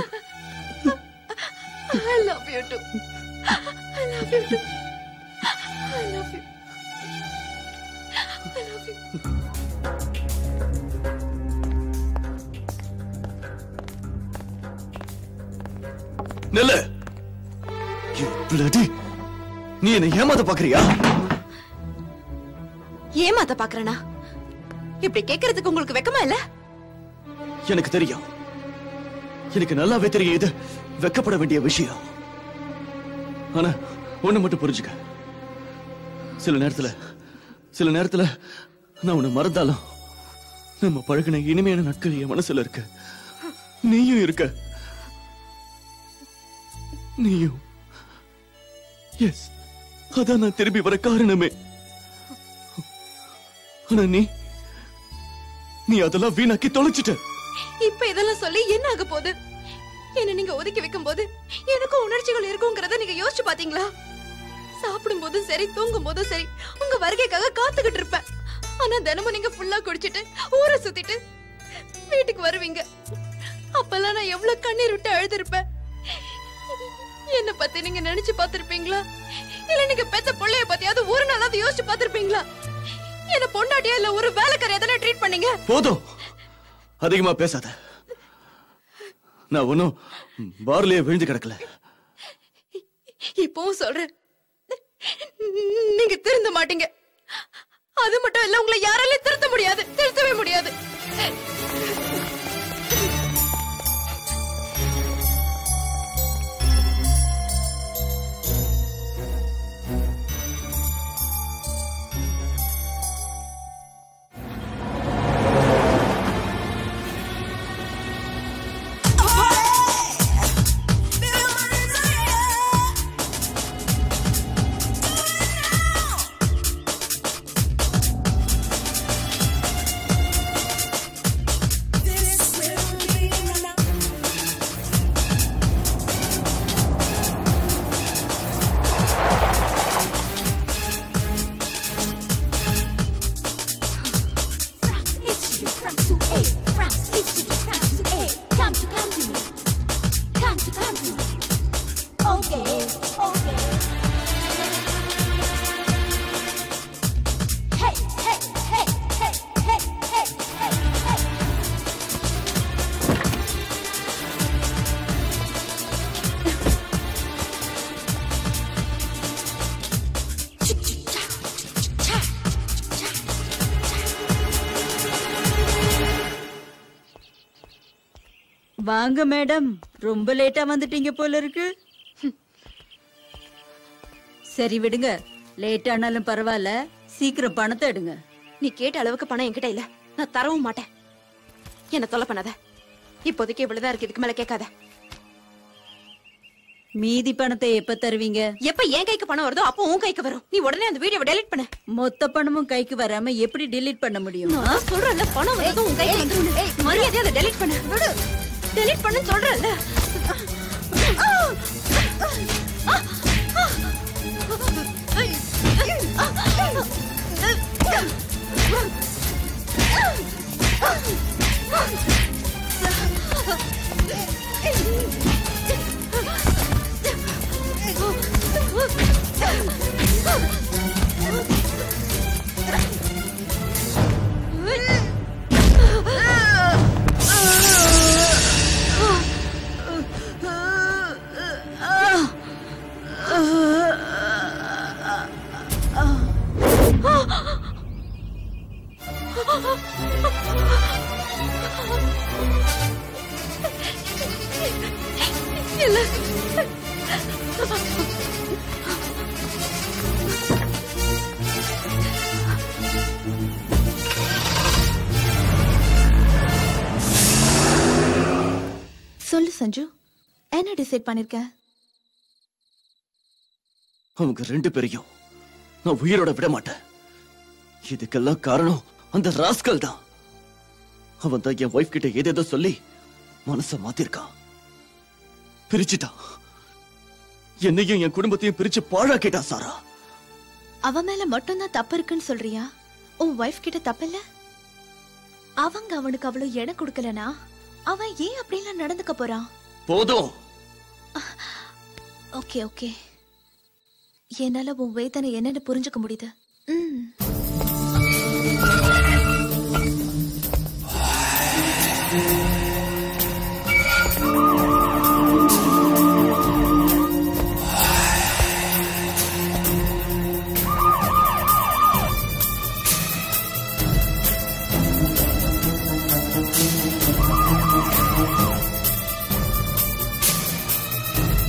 I love you too. I love you too. I love you. I love you. நெல்லு You bloody நீ என்ன ஏமாத்த பாக்குறியா ஏமாத்த பாக்குறேனா இப்படி கேக்குறதுக்கு உங்களுக்கு வெக்கமா இல்ல எனக்கு தெரியும் எனக்கு நல்லாவே தெரியும் இது வெக்கப்பட வேண்டிய விஷயம் ஆனா ஒண்ணு மட்டும் புரிஞ்சுக்க சில நேரத்துல சில நேரத்துல நான் உன்னை மறந்தாலும் நம்ம பழகின இனிமையான நாட்கள் என் மனசுல இருக்கு நீயும் இருக்க நீயும் எஸ் அதான் நான் திரும்பி வர காரணமே ஆனா நீ நீ அதெல்லாம் வீணாக்கி தொலைச்சிட்ட இப்ப இதெல்லாம் சொல்லி என்ன ஆக போகுது என்ன நீங்க ஒதுக்கி வைக்கும் போது எனக்கும் உணர்ச்சிகள் இருக்குங்கிறத நீங்க யோசிச்சு பாத்தீங்களா சாப்பிடும் போதும் சரி தூங்கும் போதும் சரி உங்க வருகைக்காக காத்துக்கிட்டு இருப்பேன் ஆனா தினமும் நீங்க ஃபுல்லா குடிச்சிட்டு ஊரை சுத்திட்டு வீட்டுக்கு வருவீங்க அப்பெல்லாம் நான் எவ்வளவு கண்ணீர் விட்டு அழுதுருப்பேன் என்ன பத்தி நீங்க நினைச்சு பாத்திருப்பீங்களா இல்ல நீங்க பெத்த பிள்ளைய பத்தியாவது ஒரு நாளாவது யோசிச்சு பாத்திருப்பீங்களா என்ன பொண்டாட்டியா இல்ல ஒரு வேலைக்காரியா தானே ட்ரீட் பண்ணீங்க போதும் அதிகமா பேசாத நான் ஒன்னும் பார்லயே விழுந்து கிடக்கல இப்பவும் சொல்றேன் நீங்க திருந்த மாட்டீங்க அது மட்டும் இல்ல உங்களை யாராலையும் திருத்த முடியாது திருத்தவே முடியாது வாங்க மேடம் ரொம்ப லேட்டா வந்துட்டீங்க போல இருக்கு சரி விடுங்க லேட் ஆனாலும் பரவாயில்ல சீக்கிரம் பணத்தை எடுங்க நீ கேட்ட அளவுக்கு பணம் என்கிட்ட இல்ல நான் தரவும் மாட்டேன் என்ன தொலை பண்ணாத இப்போதைக்கு இவ்வளவுதான் இருக்கு இதுக்கு மேல கேட்காத மீதி பணத்தை எப்ப தருவீங்க எப்ப என் கைக்கு பணம் வருதோ அப்போ உன் கைக்கு வரும் நீ உடனே அந்த வீடியோவை டெலீட் பண்ணு மொத்த பணமும் கைக்கு வராம எப்படி delete பண்ண முடியும் நான் சொல்றேன்ல பணம் வந்ததும் உன் கைக்கு வந்துரும் மரியாதையா அதை டெலீட் பண்ணு விடு டெலீட் பண்ணு சொல்றேன்ல சொல்லு சஞ்சு என்ன டிசைட் பண்ணிருக்க அவங்க ரெண்டு பேரையும் நான் உயிரோட விட மாட்டேன் இதுக்கெல்லாம் காரணம் அந்த ராஸ்கல் தான் அவன் தான் என் ஒய்ஃப் கிட்ட ஏதேதோ சொல்லி மனச மாத்திருக்கான் பிரிச்சுட்டான் என்னையும் என் குடும்பத்தையும் பிரிச்சு பாழாக்கிட்டான் சாரா அவ மேல மட்டும்தான் தப்பு இருக்குன்னு சொல்றியா உன் ஒய்ஃப் கிட்ட தப்பு இல்ல அவங்க அவனுக்கு அவ்வளவு இடம் கொடுக்கலனா அவன் ஏன் அப்படிலாம் நடந்துக்க போறான் போதும் ஓகே ஓகே என்னால உன் வேதனை என்னன்னு புரிஞ்சுக்க முடியுது ம்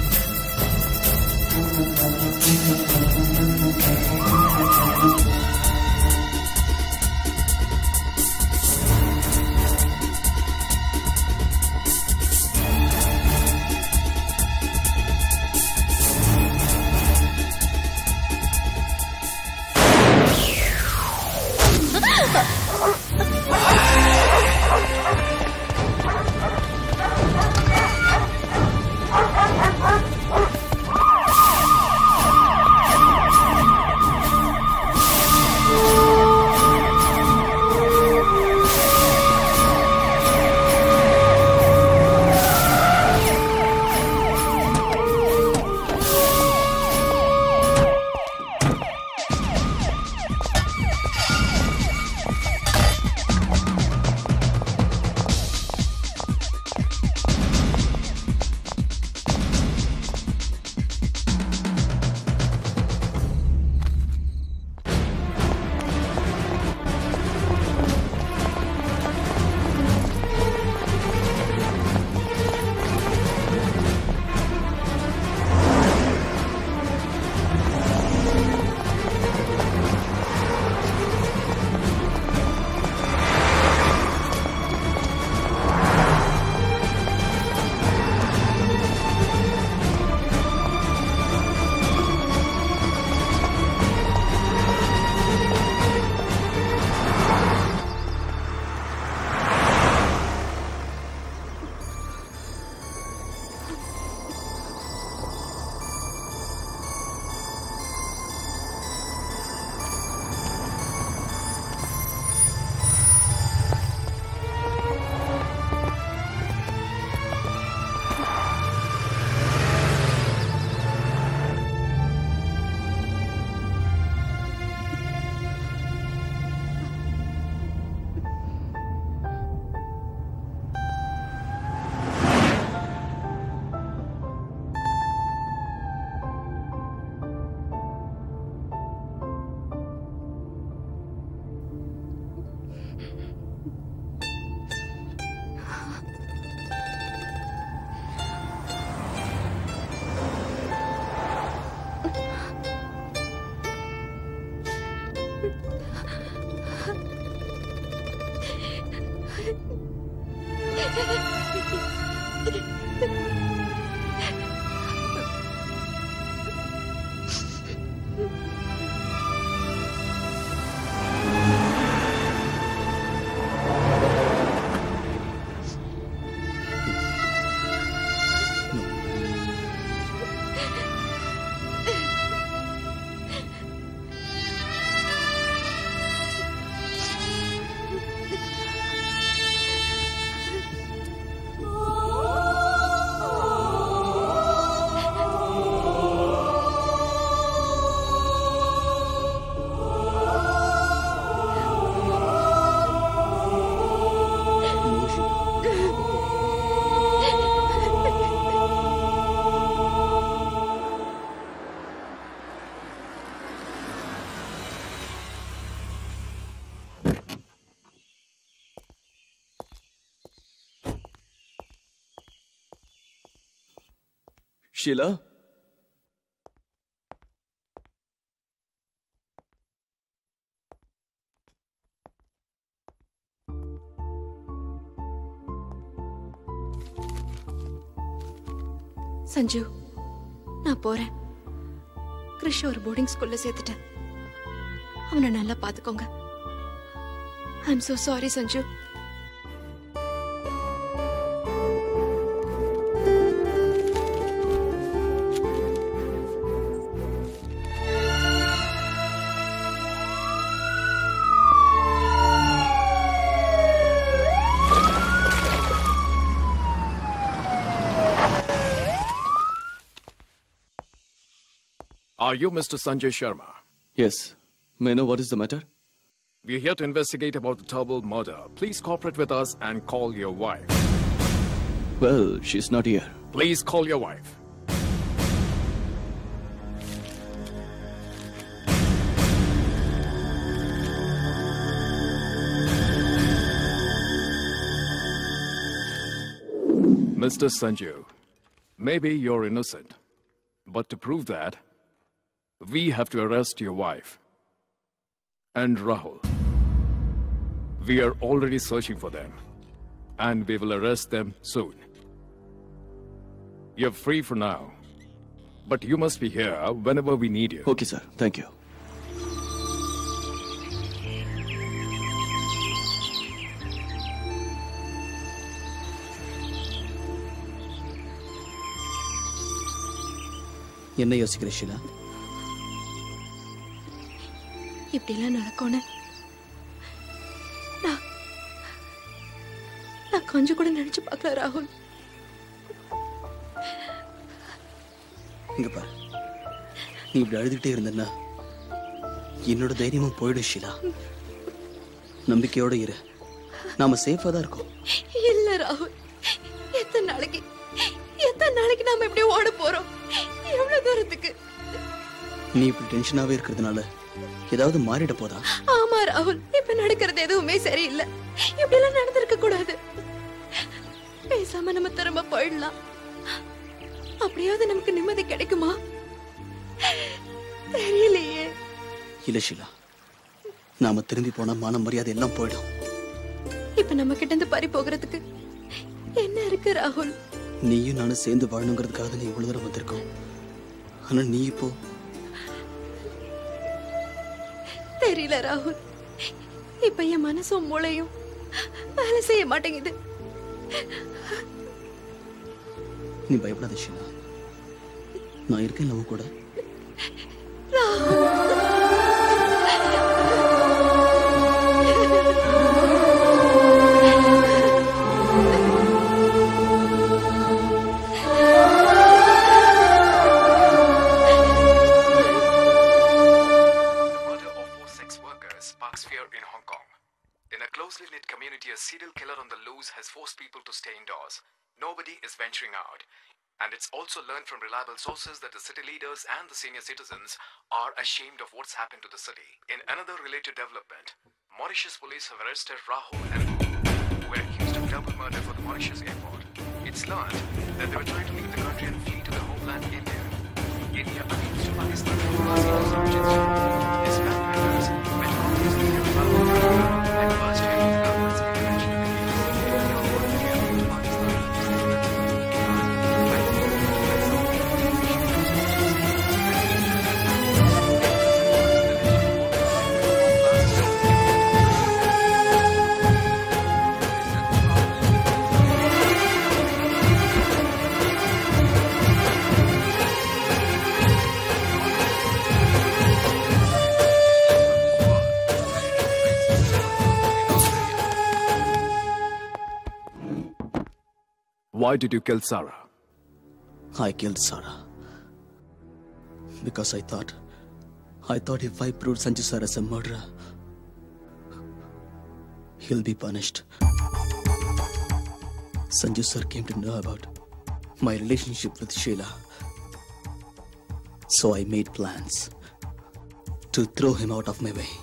Thank you. ஷீலா சஞ்சு நான் போறேன் கிருஷ் ஒரு போர்டிங் ஸ்கூல்ல சேர்த்துட்டேன் அவனை நல்லா பாத்துக்கோங்க I am so sorry Sanju Are you Mr. Sanjay Sharma? Yes. May I know what is the matter? We're here to investigate about the Tarbal murder. Please cooperate with us and call your wife. Well, she's not here. Please call your wife. Mr. Sanju, maybe you're innocent, but to prove that, we have to arrest your wife and Rahul. We are already searching for them, and we will arrest them soon. You're free for now, but you must be here whenever we need you. Okay, sir. Thank you. என்ன யோசிக்கிற ஷீலா இப்படிலாம் நடக்கும்னு நான் நான் கொஞ்சம் கூட நினைச்சு பார்க்கல ராகுல் இங்க பாரு நீ இப்படி அழுதுகிட்டே இருந்தன்னா என்னோட தைரியமும் போயிடும் ஷீலா நம்பிக்கையோட இரு நாம சேஃபா தான் இருக்கோம் இல்ல ராகுல் எத்தனை நாளைக்கு எத்தனை நாளைக்கு நாம இப்படி ஓட போறோம் எவ்வளவு தூரத்துக்கு நீ இப்படி டென்ஷனாவே இருக்கிறதுனால ஏதாவது மாறிட போதா ஆமா ராகுல் இப்ப நடக்கிறது எதுவுமே சரியில்லை இப்படி எல்லாம் நடந்திருக்க கூடாது பேசாம நம்ம திரும்ப போயிடலாம் அப்படியாவது நமக்கு நிம்மதி கிடைக்குமா தெரியலையே இல்ல ஷீலா நாம திரும்பி போனா மான மரியாதை எல்லாம் போயிடும் இப்ப நம்ம கிட்ட இருந்து பறி போகிறதுக்கு என்ன இருக்கு ராகுல் நீயும் நானும் சேர்ந்து வாழணுங்கிறதுக்காக தான் நீ இவ்வளவு தூரம் வந்திருக்கோம் ஆனா நீ இப்போ தெரியல ராகுல் இப்ப என் மனசும் மூளையும் வேலை செய்ய மாட்டேங்குது நீ பயப்படாத ஷீலா நான் இருக்கேன் நம்ம கூட murder of four sex workers sparks fear in Hong Kong. In a closely knit community, a serial killer on the loose has forced people to stay indoors. Nobody is venturing out. And it's also learned from reliable sources that the city leaders and the senior citizens are ashamed of what's happened to the city. In another related development, Mauritius police have arrested Rahul and who were accused of double murder for the Mauritius airport. It's learned that they were trying to leave the country and flee to the homeland India. India appeals to Pakistan for mercy for urgency. His family members met Congress leader Rahul Gandhi and urged him to government's intervention in the case. They are working together with Pakistan. Why did you kill Sarah? I killed Sarah. Because I thought, I thought if I proved Sanju sir as a murderer, he'll be punished. Sanju sir came to know about my relationship with Sheila. So I made plans to throw him out of my way.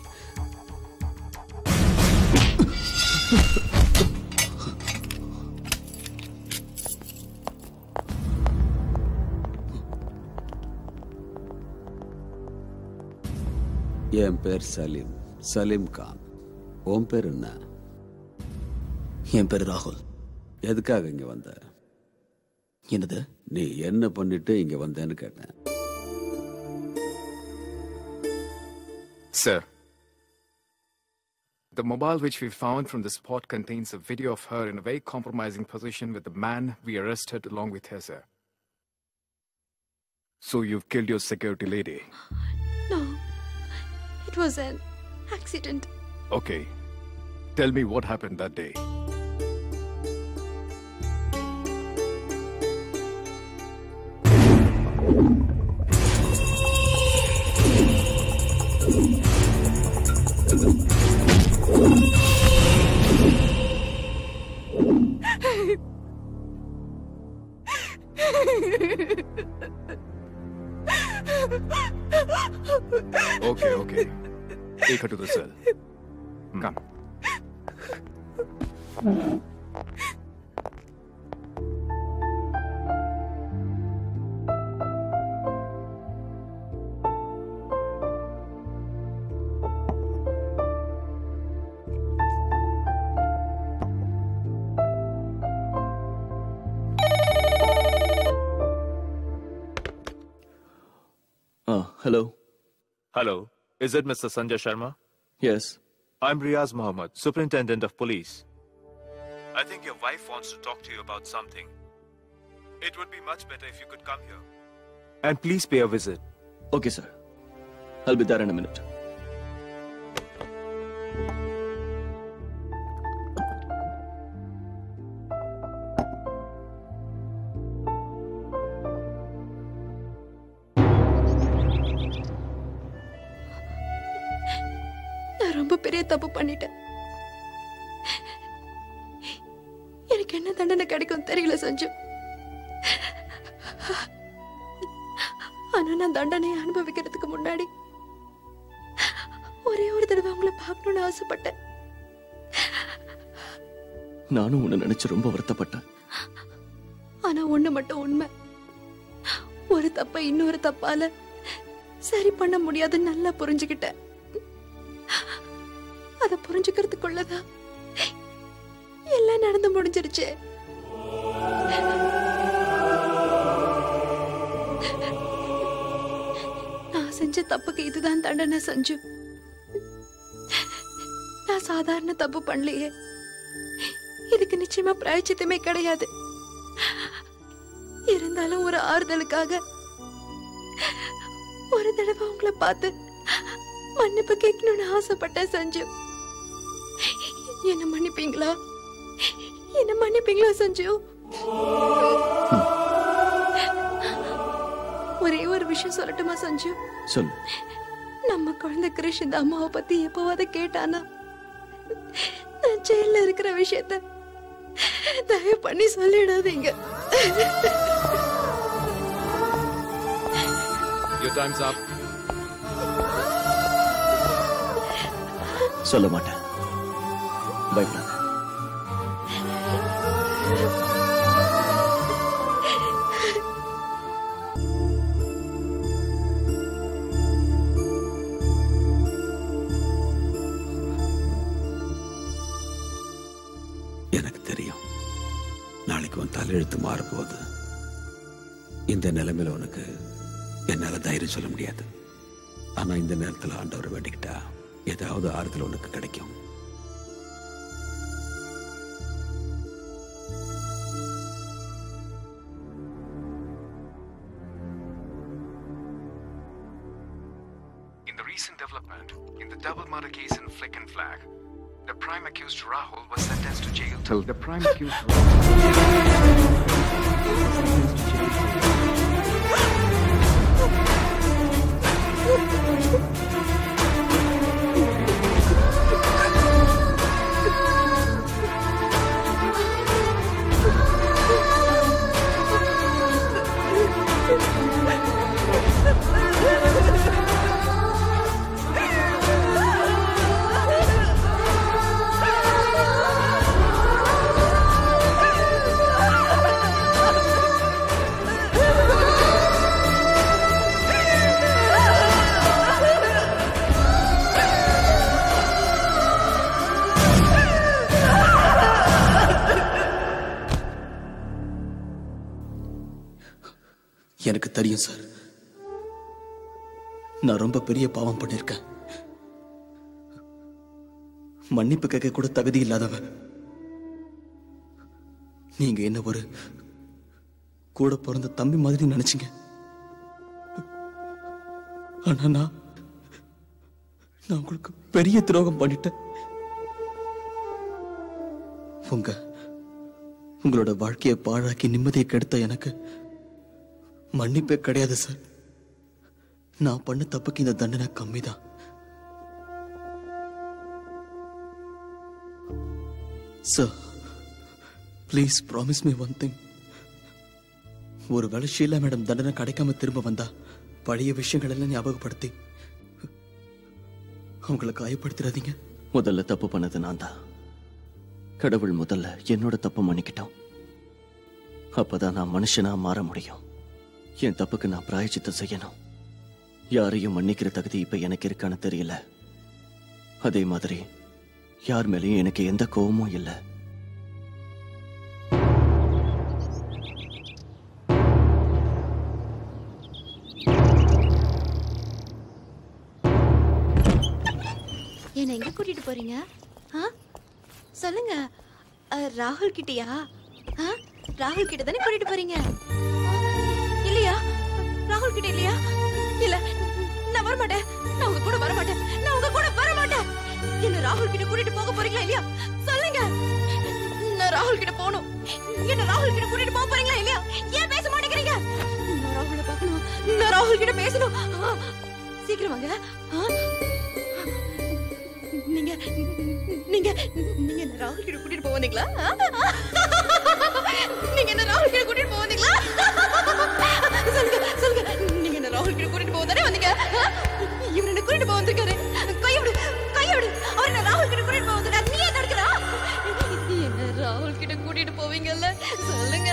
என் பேர் சலீம் சலீம் கான் உன் பேர் என்ன என் பேர் ராகுல் எதுக்காக இங்க வந்த என்னது நீ என்ன பண்ணிட்டு இங்க வந்தேன்னு கேட்டேன் Sir, the mobile which we found from the spot contains a video of her in a very compromising position with the man we arrested along with her, sir. So you've killed your security lady. No, it was an accident. Okay. Tell me what happened that day. Okay, okay. Take her to the cell. Come. Ah, hello. Hello, is it Mr. Sanjay Sharma? Yes. I'm Riaz Mohammed, Superintendent of Police. I think your wife wants to talk to you about something. It would be much better if you could come here. And please pay a visit. Okay, sir. I'll be there in a minute. நான் ரொம்ப பெரிய தப்பு பண்ணிட்டேன் எனக்கு என்ன தண்டனை கிடைக்கும் தெரியல சஞ்சு ஆனா நான் தண்டனையை அனுபவிக்கிறதுக்கு முன்னாடி ஒரே ஒரு தடவை உங்களை பார்க்கணும்னு ஆசைப்பட்டேன் நானும் உன்னை நினைச்சு ரொம்ப வருத்தப்பட்டேன் ஆனா ஒண்ணு மட்டும் உண்மை ஒரு தப்ப இன்னொரு தப்பால சரி பண்ண முடியாதுன்னு நல்லா புரிஞ்சுக்கிட்டேன் அத புரிஞ்சுக்கிறதுக்குள்ளதான் எல்லாம் நடந்து முடிஞ்சிருச்சு நான் செஞ்ச தப்புக்கு இதுதான் தண்டனை சஞ்சு நான் சாதாரண தப்பு பண்ணலையே இதுக்கு நிச்சயமா பிராயச்சித்தமே கிடையாது இருந்தாலும் ஒரு ஆறுதலுக்காக ஒரு தடவை உங்களை பார்த்து மன்னிப்பு கேட்கணும்னு ஆசைப்பட்டேன் சஞ்சு என்ன மன்னிப்பீங்களா என்ன மன்னிப்பீங்களா சஞ்சு ஒரே ஒரு விஷயம் சொல்லட்டுமா சஞ்சு சொல்லு நம்ம குழந்தை கிருஷ் இந்த அம்மாவை பத்தி எப்பவாவது கேட்டானா நான் ஜெயில இருக்கிற விஷயத்த தயவு பண்ணி சொல்லிடாதீங்க Your time's up. சொல்ல மாட்டேன் பயப்படாத எனக்கு தெரியும் நாளைக்கு உன் தலையெழுத்து மாறப்போகுது இந்த நிலைமையில உனக்கு என்னால தைரியம் சொல்ல முடியாது ஆனா இந்த நேரத்துல ஆண்டவர் வேண்டிக்கிட்டா ஏதாவது ஆறுதல் உனக்கு கிடைக்கும் In the recent development, in the double murder case in Flick and Flag, the prime accused Rahul was sentenced to jail till the prime accused Ah! எனக்கு தெரியும் சார் நான் ரொம்ப பெரிய பாவம் பண்ணிருக்கேன் மன்னிப்பு கேட்க கூட தகுதி இல்லாதவன் நீங்க என்ன ஒரு கூட பிறந்த தம்பி மாதிரி நினைச்சீங்க ஆனா நான் நான் உங்களுக்கு பெரிய துரோகம் பண்ணிட்டேன் உங்க உங்களோட வாழ்க்கையை பாழாக்கி நிம்மதியை கெடுத்த எனக்கு மன்னிப்பே கிடையாது சார் நான் பண்ண தப்புக்கு இந்த தண்டனை கம்மிதான் sir please promise me one thing ஒருவேளை ஷீலா மேடம் தண்டனை கிடைக்காம திரும்ப வந்தா பழைய விஷயங்கள் எல்லாம் ஞாபகப்படுத்தி அவங்களை காயப்படுத்திடாதீங்க முதல்ல தப்பு பண்ணது நான் தான் கடவுள் முதல்ல என்னோட தப்பு மன்னிக்கிட்டோம் அப்பதான் நான் மனுஷனா மாற முடியும் என் தப்புக்கு நான் பிராயச்சித்தம் செய்யணும் யாரையும் மன்னிக்கிற தகுதி இப்ப எனக்கு இருக்கான்னு தெரியல அதே மாதிரி யார் மேலேயும் எனக்கு எந்த கோவமும் இல்லை என்ன எங்க கூட்டிட்டு போறீங்க ஆ? சொல்லுங்க அ, ராகுல் கிட்டயா ஆ? ராகுல் கிட்ட தானே கூட்டிட்டு போறீங்க இல்லையா ராகுல் கிட்ட இல்லையா இல்ல நான் வர மாட்டேன் நான் உங்க கூட வர மாட்டேன் நான் உங்க கூட வர மாட்டேன் என்ன ராகுல் கிட்ட கூட்டிட்டு போக போறீங்களா இல்லையா சொல்லுங்க நான் ராகுல் கிட்ட போகணும் என்ன ராகுல் கிட்ட கூட்டிட்டு போக போறீங்களா இல்லையா ஏன் பேச மாட்டேங்கிறீங்க நான் ராகுல பார்க்கணும் நான் ராகுல் கிட்ட பேசணும் ஆ, சீக்கிரம் வாங்க ஆ? நீங்க நீங்க நீங்க என்ன ராகுல் கிட்ட கூட்டிட்டு போவீங்களா நீங்க என்ன ராகுல் கிட்ட கூட்டிட்டு போவீங்களா சொல்லுங்க சொல்லுங்க நீங்க என்ன ராகுல் கிட்ட கூட்டிட்டு போக தானே வந்தீங்க ஆ? இவர் என்ன கூட்டிட்டு போக வந்திருக்காரு கையோடு கையோடு அவர் என்ன ராகுல் கிட்ட கூட்டிட்டு போக வந்திருக்காரு நீ ஏன் தடுக்கிறா என்ன ராகுல் கிட்ட கூட்டிட்டு போவீங்கல்ல சொல்லுங்க